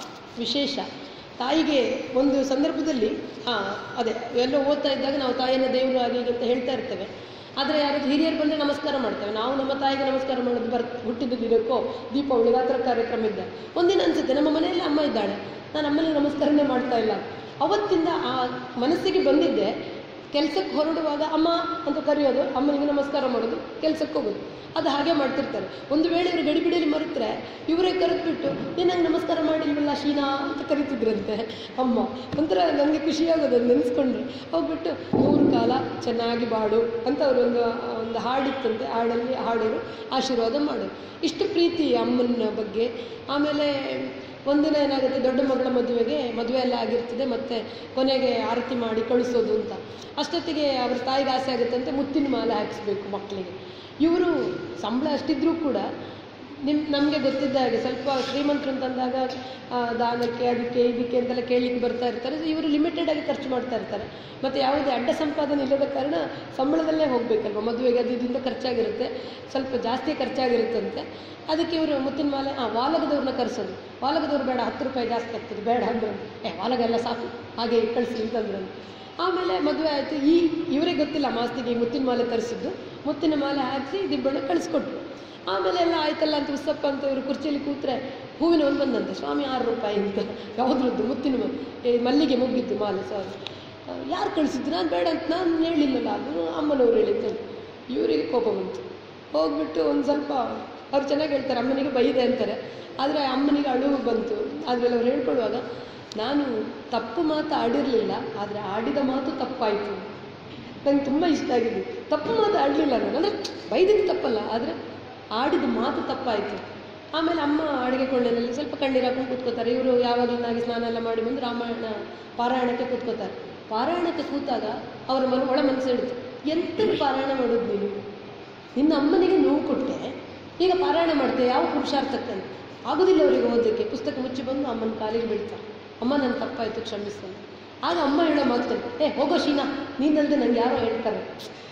A: ವಿಶೇಷ ತಾಯಿಗೆ ಒಂದು ಸಂದರ್ಭದಲ್ಲಿ ಹಾಂ ಅದೇ ಎಲ್ಲೋ ಓದ್ತಾ ಇದ್ದಾಗ ನಾವು ತಾಯಿಯನ್ನು ದೇವರು ಹಾಗೆ ಹೀಗೆ ಅಂತ ಹೇಳ್ತಾ ಇರ್ತೇವೆ ಆದರೆ ಯಾರಾದ್ರು ಹಿರಿಯರು ಬಂದರೆ ನಮಸ್ಕಾರ ಮಾಡ್ತೇವೆ ನಾವು ನಮ್ಮ ತಾಯಿಗೆ ನಮಸ್ಕಾರ ಮಾಡೋದು ಬರ್ ಹುಟ್ಟಿದ ದಿನಕ್ಕೋ ದೀಪಾವಳಿಗೆ ಆ ಥರ ಕಾರ್ಯಕ್ರಮ ಇದ್ದ ಒಂದಿನ ಅನಿಸುತ್ತೆ ನಮ್ಮ ಮನೆಯಲ್ಲಿ ಅಮ್ಮ ಇದ್ದಾಳೆ ನಾನು ಅಮ್ಮನಿಗೆ ನಮಸ್ಕಾರನೇ ಮಾಡ್ತಾ ಇಲ್ಲ ಅವತ್ತಿಂದ ಆ ಮನಸ್ಸಿಗೆ ಬಂದಿದ್ದೆ ಕೆಲಸಕ್ಕೆ ಹೊರಡುವಾಗ ಅಮ್ಮ ಅಂತ ಕರೆಯೋದು ಅಮ್ಮನಿಗೆ ನಮಸ್ಕಾರ ಮಾಡೋದು ಕೆಲಸಕ್ಕೆ ಹೋಗೋದು ಅದು ಹಾಗೆ ಮಾಡ್ತಿರ್ತಾರೆ ಒಂದು ವೇಳೆ ಇವರು ಗಡಿಬಿಡಿಯಲ್ಲಿ ಮರೆತರೆ ಇವರೇ ಕರೆದ್ಬಿಟ್ಟು ನೀನು ನಂಗೆ ನಮಸ್ಕಾರ ಮಾಡಿಲ್ವಲ್ಲ ಶೀನಾ ಅಂತ ಕರಿತಿದ್ರಂತೆ ಅಮ್ಮ ಒಂಥರ ನನಗೆ ಖುಷಿಯಾಗೋದು ಅದು ನೆನೆಸ್ಕೊಂಡ್ರೆ ಹೋಗ್ಬಿಟ್ಟು ನೂರು ಕಾಲ ಚೆನ್ನಾಗಿ ಬಾಡು ಅಂತ ಅವರೊಂದು ಒಂದು ಹಾಡಿತ್ತಂತೆ ಹಾಡಲ್ಲಿ ಹಾಡೋರು ಆಶೀರ್ವಾದ ಮಾಡೋರು ಇಷ್ಟು ಪ್ರೀತಿ ಅಮ್ಮನ ಬಗ್ಗೆ ಆಮೇಲೆ ಒಂದಿನ ಏನಾಗುತ್ತೆ ದೊಡ್ಡ ಮಗಳ ಮದುವೆಗೆ ಮದುವೆ ಎಲ್ಲ ಆಗಿರ್ತದೆ ಮತ್ತು ಕೊನೆಗೆ ಆರತಿ ಮಾಡಿ ಕಳಿಸೋದು ಅಂತ ಅಷ್ಟೊತ್ತಿಗೆ ಅವ್ರ ತಾಯಿಗೆ ಆಸೆ ಆಗುತ್ತಂತೆ ಮುತ್ತಿನ ಮಾಲೆ ಹಾಕಿಸ್ಬೇಕು ಮಕ್ಕಳಿಗೆ ಇವರು ಸಂಬಳ ಅಷ್ಟಿದ್ರೂ ಕೂಡ ನಿಮ್ ನಮಗೆ ಗೊತ್ತಿದ್ದ ಹಾಗೆ ಸ್ವಲ್ಪ ಶ್ರೀಮಂತರು ಅಂತಂದಾಗ ಆ, ದಾನಕ್ಕೆ ಅದಕ್ಕೆ ಇದಕ್ಕೆ ಅಂತೆಲ್ಲ ಕೇಳಲಿಕ್ಕೆ ಬರ್ತಾ ಇರ್ತಾರೆ ಇವರು ಲಿಮಿಟೆಡ್ ಆಗಿ ಖರ್ಚು ಮಾಡ್ತಾ ಇರ್ತಾರೆ ಮತ್ತು ಯಾವುದೇ ಅಡ್ಡ ಸಂಪಾದನೆ ಇಲ್ಲದ ಕಾರಣ ಸಂಬಳದಲ್ಲೇ ಹೋಗಬೇಕಲ್ವ ಮದುವೆಗೆ ಅದು ಇದರಿಂದ ಖರ್ಚಾಗಿರುತ್ತೆ ಸ್ವಲ್ಪ ಜಾಸ್ತಿ ಖರ್ಚಾಗಿರುತ್ತಂತೆ ಅದಕ್ಕೆ ಇವರು ಮುತ್ತಿನ ಮಾಲೆ ಹಾಂ ವಾಲಗದವ್ರನ್ನ ಕರೆಸೋದು ವಾಲಗದವ್ರು ಬೇಡ ಹತ್ತು ರೂಪಾಯಿ ಜಾಸ್ತಿ ಆಗ್ತದೆ ಬೇಡ ಅಂದ್ರು ಏ ವಾಲಗೆಲ್ಲ ಸಾಕು ಹಾಗೆ ಕಳಿಸಿ ಅಂತಂದ್ರು ಆಮೇಲೆ ಮದುವೆ ಆಯಿತು ಈ ಇವರೇ ಗೊತ್ತಿಲ್ಲ ಮಾಸ್ತಿಗೆ ಈ ಮುತ್ತಿನ ಮಾಲೆ ತರಿಸಿದ್ದು ಮುತ್ತಿನ ಮಾಲೆ ಹಾಕಿಸಿ ದಿಬ್ಬಣ್ಣ ಕಳಿಸ್ಕೊಟ್ರು ಆಮೇಲೆ ಎಲ್ಲ ಆಯ್ತಲ್ಲ ಅಂತ ಉಸಪ್ಪ ಅಂತ ಇವರು ಕುರ್ಚಿಯಲ್ಲಿ ಕೂತ್ರೆ ಹೂವಿನ ಒಂದು ಬಂದಂತೆ ಸ್ವಾಮಿ ಆರು ರೂಪಾಯಿ ಅಂತ ಯಾವುದ್ರದ್ದು ಮುತ್ತಿನ ಮ- ಈ ಮಲ್ಲಿಗೆ ಮುಗ್ಗಿದ್ದು ಮಾಲೆ ಸಾರಿ ಯಾರು ಕಳಿಸಿದ್ದು ನಾನು ಬೇಡ ಅಂತ ನಾನು ಹೇಳಿಲ್ಲಲ್ಲ ಅದು ಅಮ್ಮನವ್ರು ಹೇಳಿದ್ದು ಇವರಿಗೆ ಕೋಪ ಬಂತು ಹೋಗ್ಬಿಟ್ಟು ಒಂದು ಸ್ವಲ್ಪ ಅವ್ರು ಚೆನ್ನಾಗಿ ಹೇಳ್ತಾರೆ ಅಮ್ಮನಿಗೆ ಬೈದೆ ಅಂತಾರೆ ಆದರೆ ಅಮ್ಮನಿಗೆ ಅಳುವು ಬಂತು ಅದರಲ್ಲಿ ಅವ್ರು ಹೇಳ್ಕೊಳ್ಳುವಾಗ ನಾನು ತಪ್ಪು ಮಾತು ಆಡಿರಲಿಲ್ಲ ಆದರೆ ಆಡಿದ ಮಾತು ತಪ್ಪಾಯಿತು ನಂಗೆ ತುಂಬ ಇಷ್ಟ ಆಗಿದೆ ತಪ್ಪು ಮಾತು ಆಡಲಿಲ್ಲ ನಾನು ಅಂದರೆ ಬೈದಿದ್ದು ತಪ್ಪಲ್ಲ ಆದರೆ ಆಡಿದ ಮಾತು ತಪ್ಪಾಯಿತು ಆಮೇಲೆ ಅಮ್ಮ ಅಡುಗೆ ಕೊಳ್ಳೆನಲ್ಲಿ ಸ್ವಲ್ಪ ಕಣ್ಣೀರು ಹಾಕೊಂಡು ಕೂತ್ಕೋತಾರೆ ಇವರು ಯಾವಾಗಲೂ ನಾಗಿ ಸ್ನಾನ ಎಲ್ಲ ಮಾಡಿ ಬಂದು ರಾಮಾಯಣ ಪಾರಾಯಣಕ್ಕೆ ಕೂತ್ಕೋತಾರೆ ಪಾರಾಯಣಕ್ಕೆ ಕೂತಾಗ ಅವರ ಮನ ಒಳ ಮನಸ್ಸು ಹಿಡಿತು ಎಂತ ಪಾರಾಯಣ ಮಾಡೋದು ನೀನು ನಿನ್ನ ಅಮ್ಮನಿಗೆ ನೋವು ಕೊಟ್ಟೆ ಈಗ ಪಾರಾಯಣ ಮಾಡ್ತೆ ಯಾವ ಪುರುಷಾರ್ಥಕ್ಕಂತ ಆಗೋದಿಲ್ಲ ಅವರಿಗೆ ಓದೋಕ್ಕೆ ಪುಸ್ತಕ ಮುಚ್ಚಿ ಬಂದು ಅಮ್ಮನ ಕಾಲಿಗೆ ಬೀಳ್ತಾರೆ ಅಮ್ಮ ನನ್ನ ತಪ್ಪಾಯಿತು ಕ್ಷಮಿಸು ಅಂತ ಆಗ ಅಮ್ಮ ಹೇಳೋ ಮಾತು ಏ ಹೋಗೋ ಶೀನಾ ನೀನಲ್ಲದೆ ನಂಗೆ ಯಾರೋ ಹೇಳ್ತಾರೆ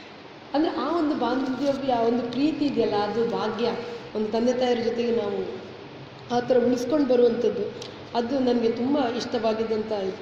A: ಅಂದರೆ ಆ ಒಂದು ಬಾಂಧವ್ಯ ಆ ಒಂದು ಪ್ರೀತಿ ಇದೆಯಲ್ಲ ಅದು ಭಾಗ್ಯ ಒಂದು ತಂದೆ ತಾಯಿಯರ ಜೊತೆಗೆ ನಾವು ಆ ಥರ ಉಳಿಸ್ಕೊಂಡು ಬರುವಂಥದ್ದು ಅದು ನನಗೆ ತುಂಬ ಇಷ್ಟವಾಗಿದ್ದಂಥ ಇದು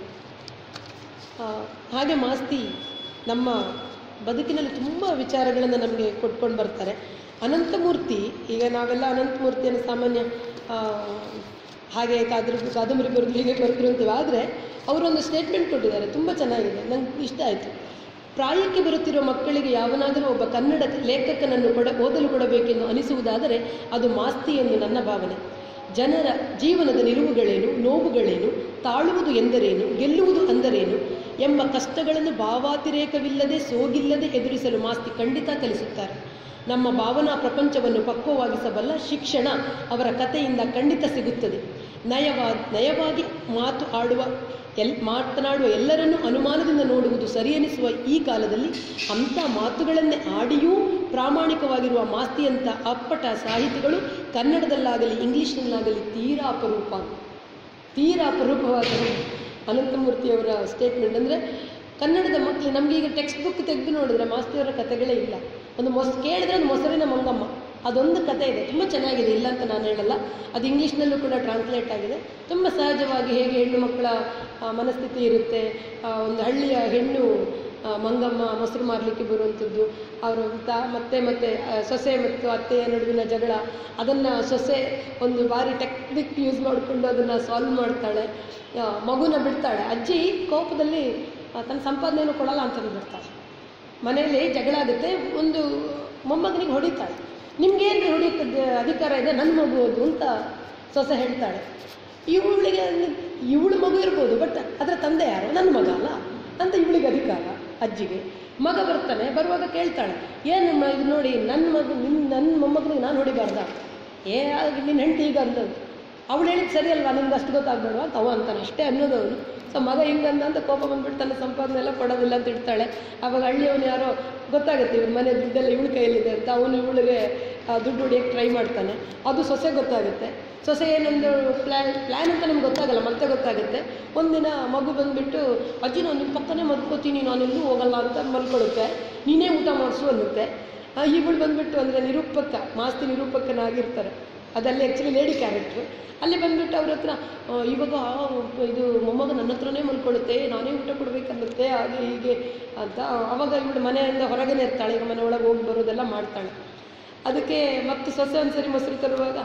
A: ಆ, ಹಾಗೆ ಮಾಸ್ತಿ ನಮ್ಮ ಬದುಕಿನಲ್ಲಿ ತುಂಬ ವಿಚಾರಗಳನ್ನು ನಮಗೆ ಕೊಟ್ಕೊಂಡು ಬರ್ತಾರೆ ಅನಂತಮೂರ್ತಿ ಈಗ ನಾವೆಲ್ಲ ಅನಂತಮೂರ್ತಿಯನ್ನು ಸಾಮಾನ್ಯ ಆ, ಹಾಗೆ ಕಾದ್ರು ಕಾದಂಬರಿ ಬರೆದು ಹೀಗೆ ಬರೆದ್ರು ಅಂತೀವಿ ಆದರೆ ಅವರೊಂದು ಸ್ಟೇಟ್ಮೆಂಟ್ ಕೊಟ್ಟಿದ್ದಾರೆ ತುಂಬ ಚೆನ್ನಾಗಿದೆ ನಂಗೆ ಇಷ್ಟ ಆಯಿತು ಪ್ರಾಯಕ್ಕೆ ಬರುತ್ತಿರುವ ಮಕ್ಕಳಿಗೆ ಯಾವನಾದರೂ ಒಬ್ಬ ಕನ್ನಡ ಲೇಖಕನನ್ನು ಕೊಡ ಓದಲು ಕೊಡಬೇಕೆಂದು ಅನಿಸುವುದಾದರೆ ಅದು ಮಾಸ್ತಿ ಎಂದು ನನ್ನ ಭಾವನೆ ಜನರ ಜೀವನದ ನಿಲುವುಗಳೇನು ನೋವುಗಳೇನು ತಾಳುವುದು ಎಂದರೇನು ಗೆಲ್ಲುವುದು ಅಂದರೇನು ಎಂಬ ಕಷ್ಟಗಳನ್ನು ಭಾವಾತಿರೇಕವಿಲ್ಲದೆ ಸೋಗಿಲ್ಲದೆ ಎದುರಿಸಲು ಮಾಸ್ತಿ ಖಂಡಿತ ಕಲಿಸುತ್ತಾರೆ ನಮ್ಮ ಭಾವನಾ ಪ್ರಪಂಚವನ್ನು ಪಕ್ವವಾಗಿಸಬಲ್ಲ ಶಿಕ್ಷಣ ಅವರ ಕಥೆಯಿಂದ ಖಂಡಿತ ಸಿಗುತ್ತದೆ ನಯವಾ ನಯವಾಗಿ ಮಾತು ಆಡುವ ಎಲ್ ಮಾತನಾಡುವ ಎಲ್ಲರನ್ನೂ ಅನುಮಾನದಿಂದ ನೋಡುವುದು ಸರಿಯೆನಿಸುವ ಈ ಕಾಲದಲ್ಲಿ ಅಂಥ ಮಾತುಗಳನ್ನೇ ಆಡಿಯೂ ಪ್ರಾಮಾಣಿಕವಾಗಿರುವ ಮಾಸ್ತಿಯಂಥ ಅಪ್ಪಟ ಸಾಹಿತಿಗಳು ಕನ್ನಡದಲ್ಲಾಗಲಿ ಇಂಗ್ಲೀಷ್ನಲ್ಲಾಗಲಿ ತೀರಾ ಅಪರೂಪ ತೀರಾ ಅಪರೂಪವಾದ ಅನಂತಮೂರ್ತಿಯವರ ಸ್ಟೇಟ್ಮೆಂಟ್ ಅಂದರೆ ಕನ್ನಡದ ಮಕ್ಕಳು ನಮಗೆ ಈಗ ಟೆಕ್ಸ್ಟ್ ಬುಕ್ ತೆಗೆದು ನೋಡಿದ್ರೆ ಮಾಸ್ತಿಯವರ ಕಥೆಗಳೇ ಇಲ್ಲ ಒಂದು ಮೊಸ್ ಕೇಳಿದ್ರೆ ಒಂದು ಮೊಸರಿನ ಮಂಗಮ್ಮ ಅದೊಂದು ಕತೆ ಇದೆ ತುಂಬ ಚೆನ್ನಾಗಿದೆ ಇಲ್ಲ ಅಂತ ನಾನು ಹೇಳಲ್ಲ ಅದು ಇಂಗ್ಲೀಷ್ನಲ್ಲೂ ಕೂಡ ಟ್ರಾನ್ಸ್ಲೇಟ್ ಆಗಿದೆ ತುಂಬ ಸಹಜವಾಗಿ ಹೇಗೆ ಹೆಣ್ಣು ಮಕ್ಕಳ ಆ, ಮನಸ್ಥಿತಿ ಇರುತ್ತೆ ಆ, ಒಂದು ಹಳ್ಳಿಯ ಹೆಣ್ಣು ಆ, ಮಂಗಮ್ಮ ಮೊಸರು ಮಾರಲಿಕ್ಕೆ ಬರುವಂಥದ್ದು ಅವರು ತಾ ಮತ್ತೆ ಮತ್ತೆ ಆ, ಸೊಸೆ ಮತ್ತು ಅತ್ತೆಯ ನಡುವಿನ ಜಗಳ ಅದನ್ನು ಸೊಸೆ ಒಂದು ಬಾರಿ ಟೆಕ್ನಿಕ್ ಯೂಸ್ ಮಾಡಿಕೊಂಡು ಅದನ್ನು ಸಾಲ್ವ್ ಮಾಡ್ತಾಳೆ ಆ, ಮಗುನ ಬಿಡ್ತಾಳೆ ಅಜ್ಜಿ ಕೋಪದಲ್ಲಿ ಆ, ತನ್ನ ಸಂಪಾದನೆಯನ್ನು ಕೊಡಲ್ಲ ಅಂತ ಬಿಡ್ತಾಳೆ ಮನೆಯಲ್ಲಿ ಜಗಳ ಆಗುತ್ತೆ ಒಂದು ಮೊಮ್ಮಗನಿಗೆ ಹೊಡಿತಾಳೆ ನಿಮ್ಗೇನು ಹೊಡಿಯೋಕ್ಕೆ ಅಧಿಕಾರ ಇದೆ ನನ್ನ ಮಗು ಅದು ಅಂತ ಸೊಸೆ ಹೇಳ್ತಾಳೆ ಇವಳಿಗೆ ಇವಳು ಮಗು ಇರ್ಬೋದು ಬಟ್ ಅದರ ತಂದೆ ಯಾರು ನನ್ನ ಮಗ ಅಲ್ಲ ಅಂತ ಇವಳಿಗೆ ಅಧಿಕಾರ ಅಜ್ಜಿಗೆ ಮಗ ಬರ್ತಾನೆ ಬರುವಾಗ ಕೇಳ್ತಾಳೆ ಏನು ಮ- ಇದು ನೋಡಿ ನನ್ನ ಮಗು ನಿನ್ನ ನನ್ನ ಮೊಮ್ಮಗನಿಗೆ ನಾನು ಹೊಡಿಬಾರ್ದ ಏ ಆಗ ನಿನ್ನ ಹೆಂಡತಿ ಈಗ ಅಂತದ್ದು ಅವಳು ಹೇಳಿದ್ ಸರಿ ಅಲ್ವಾ ನಿಮ್ಗೆ ಅಷ್ಟು ಗೊತ್ತಾಗ್ಬೇಡವಾ ಅಂತ ಅವ ಅಂತಾನೆ ಅಷ್ಟೇ ಅನ್ನೋದು ಅವನು ಸೊ ಮಗ ಹಿಂಗಂದ ಅಂತ ಕೋಪ ಬಂದ್ಬಿಟ್ಟು ತನ್ನ ಸಂಪಾದನೆ ಎಲ್ಲ ಕೊಡೋದಿಲ್ಲ ಅಂತ ಇಡ್ತಾಳೆ ಆವಾಗ ಹಳ್ಳಿಯವನು ಯಾರೋ ಗೊತ್ತಾಗುತ್ತೆ ಇವ್ರ ಮನೆ ದುಡ್ಡೆಲ್ಲ ಇವಳ ಕೈಯಲ್ಲಿದೆ ಅಂತ ಅವನು ಇವಳಿಗೆ ಆ, ದುಡ್ಡು ಹೊಡಿಯೋಕ್ಕೆ ಟ್ರೈ ಮಾಡ್ತಾನೆ ಅದು ಸೊಸೆ ಗೊತ್ತಾಗುತ್ತೆ ಸೊಸೆ ಏನೊಂದು ಪ್ಲ್ಯಾನ್ ಪ್ಲ್ಯಾನ್ ಅಂತ ನಮ್ಗೆ ಗೊತ್ತಾಗಲ್ಲ ಮತ್ತೆ ಗೊತ್ತಾಗುತ್ತೆ ಒಂದಿನ ಮಗು ಬಂದುಬಿಟ್ಟು ಅಜ್ಜಿ ನಾನು ನಿಮ್ಮ ಪಕ್ಕನೇ ಮಲ್ಕೋತೀನಿ ನಾನೆಲ್ಲೂ ಹೋಗಲ್ಲ ಅಂತ ಮಲ್ಕೊಳ್ಳುತ್ತೆ ನೀನೇ ಊಟ ಮಾಡಿಸು ಅನ್ನುತ್ತೆ ಆ, ಇವಳು ಬಂದ್ಬಿಟ್ಟು ಅಂದರೆ ನಿರೂಪಕ ಮಾಸ್ತಿ ನಿರೂಪಕನಾಗಿರ್ತಾರೆ ಅದರಲ್ಲಿ ಆ್ಯಕ್ಚುಲಿ ಲೇಡಿ ಕ್ಯಾರೆಕ್ಟ್ರು ಅಲ್ಲಿ ಬಂದ್ಬಿಟ್ಟು ಅವ್ರ ಹತ್ರ ಆ, ಇವಾಗ ಆ, ಇದು ಮೊಮ್ಮಗ ನನ್ನ ಹತ್ರನೇ ಮಲ್ಕೊಳ್ಳುತ್ತೆ ನಾನೇ ಊಟ ಕೊಡಬೇಕನ್ನುತ್ತೆ ಹಾಗೆ ಹೀಗೆ ಅಂತ ಅವಾಗ ಇವಳು ಮನೆಯಿಂದ ಹೊರಗೇನೆ ಇರ್ತಾಳೆ ಈಗ ಮನೆ ಒಳಗೆ ಹೋಗಿ ಬರೋದೆಲ್ಲ ಮಾಡ್ತಾಳೆ ಅದಕ್ಕೆ ಮತ್ತೆ ಸೊಸೆ ಒಂದ್ಸರಿ ಮೊಸರು ತರುವಾಗ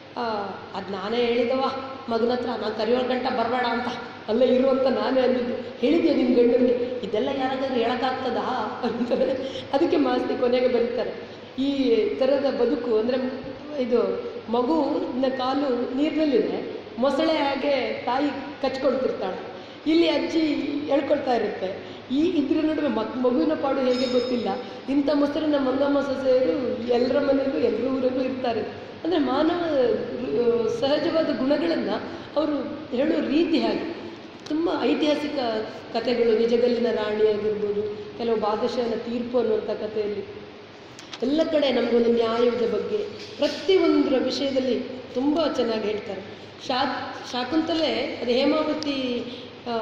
A: ಅದು ನಾನೇ ಹೇಳಿದವ ಮಗನ ಹತ್ರ ನಾನು ಕರೆಯೋ ಗಂಟ ಬರಬೇಡ ಅಂತ ಅಲ್ಲೇ ಇರುವಂತ ನಾನೇ ಅಂದಿದ್ದು ಹೇಳಿದ್ಯಾ ನಿನ್ನ ಗಂಡನಿಗೆ ಇದೆಲ್ಲ ಯಾರಾದರೂ ಹೇಳೋಕ್ಕಾಗ್ತದಾ ಅಂತಾರೆ ಅದಕ್ಕೆ ಮಾಸ್ತಿ ಕೊನೆಗೆ ಬರೀತಾರೆ ಈ ಥರದ ಬದುಕು ಅಂದರೆ ಇದು ಮಗುವಿನ ಕಾಲು ನೀರಿನಲ್ಲಿದೆ ಮೊಸಳೆ ಹಾಗೆ ತಾಯಿ ಕಚ್ಕೊಳ್ತಿರ್ತಾಳೆ ಇಲ್ಲಿ ಅಜ್ಜಿ ಹೇಳ್ಕೊಳ್ತಾ ಇರುತ್ತೆ ಈ ಇದ್ರ ನಡುವೆ ಮಕ್ ಮಗುವಿನ ಪಾಡು ಹೇಗೆ ಗೊತ್ತಿಲ್ಲ ಇಂಥ ಮೊಸರಿನ ಮಂಗಮ್ಮ ಸೊಸೆಯರು ಎಲ್ಲರ ಮನೆಯಲ್ಲೂ ಎಲ್ಲರ ಊರಲ್ಲೂ ಇರ್ತಾರೆ ಅಂದರೆ ಮಾನವ ಆ, ಸಹಜವಾದ ಗುಣಗಳನ್ನು ಅವರು ಹೇಳೋ ರೀತಿ ಹಾಗೆ ತುಂಬ ಐತಿಹಾಸಿಕ ಕಥೆಗಳು ನಿಜಗಲ್ಲಿನ ರಾಣಿ ಆಗಿರ್ಬೋದು ಕೆಲವು ಬಾದಶಾಹನ ತೀರ್ಪು ಅನ್ನುವಂಥ ಕಥೆಯಲ್ಲಿ ಎಲ್ಲ ಕಡೆ ನಮಗೊಂದು ನ್ಯಾಯದ ಬಗ್ಗೆ ಪ್ರತಿಯೊಂದರ ವಿಷಯದಲ್ಲಿ ತುಂಬ ಚೆನ್ನಾಗಿ ಹೇಳ್ತಾರೆ ಶಾ ಶಾಕುಂತಲೆ ಅದು ಹೇಮಾವತಿ ಆ,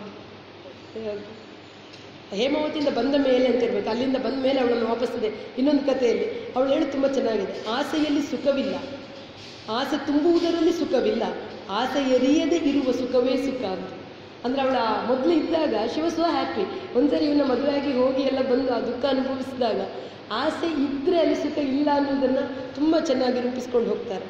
A: ಆ, ಹೇಮಾವತಿಯಿಂದ ಬಂದ ಮೇಲೆ ಅಂತ ಇರ್ಬೇಕು ಅಲ್ಲಿಂದ ಬಂದ ಮೇಲೆ ಅವಳನ್ನು ವಾಪಸ್ಸಿದೆ ಇನ್ನೊಂದು ಕಥೆಯಲ್ಲಿ ಅವಳು ಹೇಳಿ ತುಂಬ ಚೆನ್ನಾಗಿದೆ ಆಸೆಯಲ್ಲಿ ಸುಖವಿಲ್ಲ ಆಸೆ ತುಂಬುವುದರಲ್ಲಿ ಸುಖವಿಲ್ಲ ಆಸೆ ಎರಿಯದೆ ಇರುವ ಸುಖವೇ ಸುಖ ಅಂತ ಅಂದ್ರೆ ಅವಳ ಮೊದಲು ಇದ್ದಾಗ ಶಿವ ಸೋ ಹ್ಯಾಪಿ ಒಂದ್ಸರಿ ಇವನ ಮದುವೆಯಾಗಿ ಹೋಗಿ ಎಲ್ಲ ಬಂದು ಆ ದುಃಖ ಅನುಭವಿಸಿದಾಗ ಆಸೆ ಇದ್ರೆ ಅಲ್ಲಿ ಸುಖ ಇಲ್ಲ ಅನ್ನೋದನ್ನ ತುಂಬ ಚೆನ್ನಾಗಿ ರೂಪಿಸ್ಕೊಂಡು ಹೋಗ್ತಾರೆ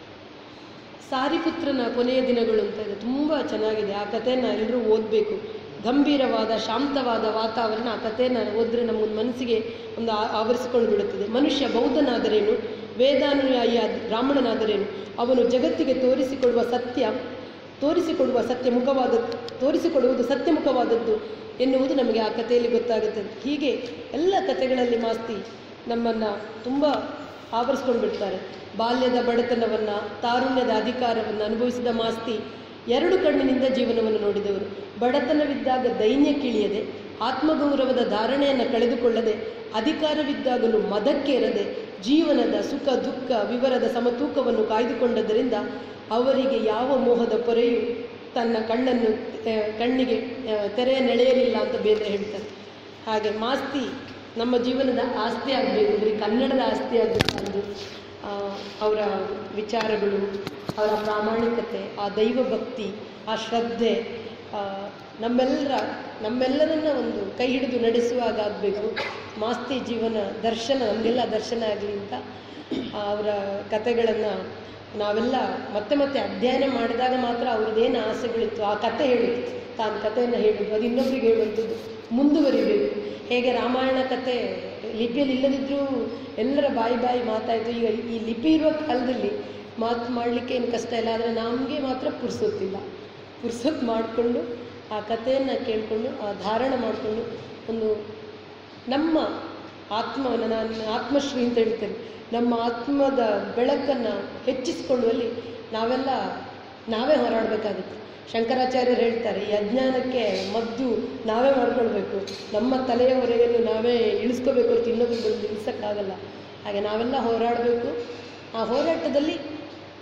A: ಸಾರಿಪುತ್ರನ ಕೊನೆಯ ದಿನಗಳು ಅಂತ ಇದೆ ತುಂಬ ಚೆನ್ನಾಗಿದೆ ಆ ಕಥೆನ ಎಲ್ಲರೂ ಓದಬೇಕು ಗಂಭೀರವಾದ ಶಾಂತವಾದ ವಾತಾವರಣ ಆ ಕಥೆನ ಓದಿದ್ರೆ ನಮ್ಮ ಮನಸ್ಸಿಗೆ ಒಂದು ಆ- ಆವರಿಸಿಕೊಂಡು ಬಿಡುತ್ತದೆ ಮನುಷ್ಯ ಬೌದ್ಧನಾದರೇನು ವೇದಾನುಯಾಯಿ ಆದ- ಬ್ರಾಹ್ಮಣನಾದರೇನು ಅವನು ಜಗತ್ತಿಗೆ ತೋರಿಸಿಕೊಡುವ ಸತ್ಯ ತೋರಿಸಿಕೊಡುವ ಸತ್ಯ ಮುಖವಾದದ್ದು ತೋರಿಸಿಕೊಡುವುದು ಸತ್ಯಮುಖವಾದದ್ದು ಎನ್ನುವುದು ನಮಗೆ ಆ ಕಥೆಯಲ್ಲಿ ಗೊತ್ತಾಗುತ್ತೆ ಹೀಗೆ ಎಲ್ಲ ಕಥೆಗಳಲ್ಲಿ ಮಾಸ್ತಿ ನಮ್ಮನ್ನು ತುಂಬ ಆವರಿಸ್ಕೊಂಡು ಬಿಡ್ತಾರೆ ಬಾಲ್ಯದ ಬಡತನವನ್ನು ತಾರುಣ್ಯದ ಅಧಿಕಾರವನ್ನು ಅನುಭವಿಸಿದ ಮಾಸ್ತಿ ಎರಡು ಕಣ್ಣಿನಿಂದ ಜೀವನವನ್ನು ನೋಡಿದವರು ಬಡತನವಿದ್ದಾಗ ದೈನ್ಯಕ್ಕಿಳಿಯದೆ ಆತ್ಮಗೌರವದ ಧಾರಣೆಯನ್ನು ಕಳೆದುಕೊಳ್ಳದೆ ಅಧಿಕಾರವಿದ್ದಾಗಲೂ ಮದಕ್ಕೇರದೆ ಜೀವನದ ಸುಖ ದುಃಖ ವಿವರದ ಸಮತೂಕವನ್ನು ಕಾಯ್ದುಕೊಂಡದ್ದರಿಂದ ಅವರಿಗೆ ಯಾವ ಮೋಹದ ಪೊರೆಯು ತನ್ನ ಕಣ್ಣನ್ನು ಆ, ಕಣ್ಣಿಗೆ ಆ, ತೆರೆಯ ನೆಳೆಯಲಿಲ್ಲ ಅಂತ ಬೇರೆ ಹೇಳ್ತಾರೆ ಹಾಗೆ ಮಾಸ್ತಿ ನಮ್ಮ ಜೀವನದ ಆಸ್ತಿ ಆಗಬೇಕು ಬರೀ ಕನ್ನಡದ ಆಸ್ತಿ ಆಗಬೇಕು ಅವರ ವಿಚಾರಗಳು ಅವರ ಪ್ರಾಮಾಣಿಕತೆ ಆ ದೈವ ಭಕ್ತಿ ಆ ಶ್ರದ್ಧೆ ಆ, ನಮ್ಮೆಲ್ಲರ ನಮ್ಮೆಲ್ಲರನ್ನ ಒಂದು ಕೈ ಹಿಡಿದು ನಡೆಸುವಾಗ ಆಗಬೇಕು ಮಾಸ್ತಿ ಜೀವನ ದರ್ಶನ ನಮಗೆಲ್ಲ ದರ್ಶನ ಆಗಲಿ ಅಂತ ಆ, ಅವರ ಕಥೆಗಳನ್ನು ನಾವೆಲ್ಲ ಮತ್ತೆ ಮತ್ತೆ ಅಧ್ಯಯನ ಮಾಡಿದಾಗ ಮಾತ್ರ ಅವ್ರದ್ದೇನು ಆಸೆಗಳಿತ್ತು ಆ ಕತೆ ಹೇಳಿತ್ತು ತಾನು ಕಥೆಯನ್ನು ಹೇಳಿದ್ದು ಅದು ಇನ್ನೊಬ್ರಿಗೆ ಹೇಳುವಂಥದ್ದು ಮುಂದುವರಿಬೇಕು ಹೇಗೆ ರಾಮಾಯಣ ಕತೆ ಲಿಪಿಯಲ್ಲಿ ಇಲ್ಲದಿದ್ದರೂ ಎಲ್ಲರ ಬಾಯಿ ಬಾಯಿ ಮಾತಾಯಿತು ಈಗ ಈ ಲಿಪಿ ಇರುವ ಕಾಲದಲ್ಲಿ ಮಾತು ಮಾಡಲಿಕ್ಕೆ ಏನು ಕಷ್ಟ ಇಲ್ಲ ಆದರೆ ನಮಗೆ ಮಾತ್ರ ಪುರ್ಸೊತ್ತಿಲ್ಲ ಪುರ್ಸೊತ್ತು ಮಾಡಿಕೊಂಡು ಆ ಕಥೆಯನ್ನು ಕೇಳಿಕೊಂಡು ಆ ಧಾರಣ ಮಾಡಿಕೊಂಡು ಒಂದು ನಮ್ಮ ಆತ್ಮವನ್ನು ನಾನು ಆತ್ಮಶ್ರೀ ಅಂತ ಹೇಳ್ತೇನೆ ನಮ್ಮ ಆತ್ಮದ ಬೆಳಕನ್ನು ಹೆಚ್ಚಿಸಿಕೊಳ್ಳುವಲ್ಲಿ ನಾವೆಲ್ಲ ನಾವೇ ಹೋರಾಡಬೇಕಾಗುತ್ತೆ ಶಂಕರಾಚಾರ್ಯರು ಹೇಳ್ತಾರೆ ಈ ಅಜ್ಞಾನಕ್ಕೆ ಮದ್ದು ನಾವೇ ಮಾಡ್ಕೊಳ್ಬೇಕು ನಮ್ಮ ತಲೆಯ ಹೊರೆಯನ್ನು ನಾವೇ ಇಳಿಸ್ಕೋಬೇಕು ಅಂತ ಇನ್ನೊಬ್ಬರು ಬಂದು ಇಳಿಸೋಕ್ಕಾಗಲ್ಲ ಹಾಗೆ ನಾವೆಲ್ಲ ಹೋರಾಡಬೇಕು ಆ ಹೋರಾಟದಲ್ಲಿ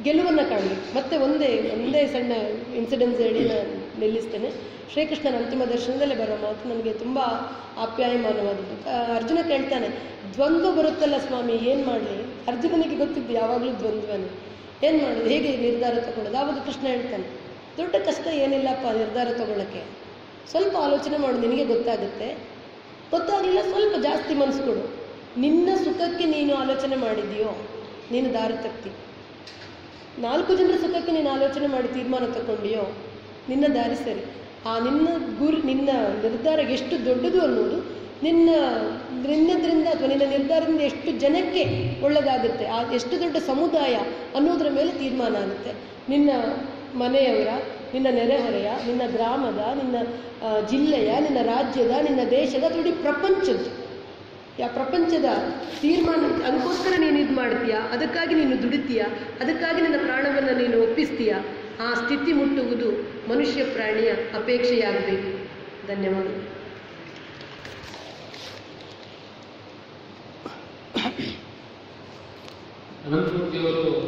A: ಗೆಲುವನ್ನು ಕಾಣಬೇಕು ಮತ್ತೆ ಒಂದೇ ಒಂದೇ ಸಣ್ಣ ಇನ್ಸಿಡೆನ್ಸ್ ಹೇಳಿ ನಾನು ನಿಲ್ಲಿಸ್ತೇನೆ ಶ್ರೀಕೃಷ್ಣನ ಅಂತಿಮ ದರ್ಶನದಲ್ಲೇ ಬರೋ ಮಾತು ನನಗೆ ತುಂಬ ಆಪ್ಯಾಯಮಾನವಾದದ್ದು ಆ, ಅರ್ಜುನ ಕೇಳ್ತಾನೆ ದ್ವಂದ್ವ ಬರುತ್ತಲ್ಲ ಸ್ವಾಮಿ ಏನು ಮಾಡಲಿ ಅರ್ಜುನನಿಗೆ ಗೊತ್ತಿದ್ದು ಯಾವಾಗಲೂ ದ್ವಂದ್ವನೇ ಏನು ಮಾಡೋದು ಹೇಗೆ ನಿರ್ಧಾರ ತಗೊಳ್ಳೋದು ಆವಾಗ ಕೃಷ್ಣ ಹೇಳ್ತಾನೆ ದೊಡ್ಡ ಕಷ್ಟ ಏನಿಲ್ಲಪ್ಪ ನಿರ್ಧಾರ ತಗೊಳ್ಳೋಕ್ಕೆ ಸ್ವಲ್ಪ ಆಲೋಚನೆ ಮಾಡು ನಿನಗೆ ಗೊತ್ತಾಗುತ್ತೆ ಗೊತ್ತಾಗಲಿಲ್ಲ ಸ್ವಲ್ಪ ಜಾಸ್ತಿ ಮನಸ್ಸು ಕೊಡು ನಿನ್ನ ಸುಖಕ್ಕೆ ನೀನು ಆಲೋಚನೆ ಮಾಡಿದೆಯೋ ನೀನು ದಾರಿ ತಪ್ಪಿ ನಾಲ್ಕು ಜನರ ಸುಖಕ್ಕೆ ನೀನು ಆಲೋಚನೆ ಮಾಡಿ ತೀರ್ಮಾನ ತಗೊಂಡಿಯೋ ನಿನ್ನ ದಾರಿ ಸರಿ ಆ ನಿನ್ನ ಗುರಿ ನಿನ್ನ ನಿರ್ಧಾರ ಎಷ್ಟು ದೊಡ್ಡದು ಅನ್ನೋದು ನಿನ್ನ ನಿನ್ನದ್ರಿಂದ ಅಥವಾ ನಿನ್ನ ನಿರ್ಧಾರದಿಂದ ಎಷ್ಟು ಜನಕ್ಕೆ ಒಳ್ಳೆಯದಾಗುತ್ತೆ ಆ ಎಷ್ಟು ದೊಡ್ಡ ಸಮುದಾಯ ಅನ್ನೋದರ ಮೇಲೆ ತೀರ್ಮಾನ ಆಗುತ್ತೆ ನಿನ್ನ ಮನೆಯವರ ನಿನ್ನ ನೆರೆಹೊರೆಯ ನಿನ್ನ ಗ್ರಾಮದ ನಿನ್ನ ಆ, ಜಿಲ್ಲೆಯ ನಿನ್ನ ರಾಜ್ಯದ ನಿನ್ನ ದೇಶದ ಅಥವಾ ಇಡೀ ಪ್ರಪಂಚದ ಯಾ ಪ್ರಪಂಚದ ತೀರ್ಮಾನ ಅದಕ್ಕೋಸ್ಕರ ನೀನು ಇದು ಮಾಡ್ತೀಯಾ ಅದಕ್ಕಾಗಿ ನೀನು ದುಡಿತೀಯಾ ಅದಕ್ಕಾಗಿ ನಿನ್ನ ಪ್ರಾಣವನ್ನು ನೀನು ಒಪ್ಪಿಸ್ತೀಯಾ ಆ ಸ್ಥಿತಿ ಮುಟ್ಟುವುದು ಮನುಷ್ಯ ಪ್ರಾಣಿಯ ಅಪೇಕ್ಷೆಯಾಗಬೇಕು ಧನ್ಯವಾದಗಳು
B: ಅನಂತಮೂರ್ತಿಯವರು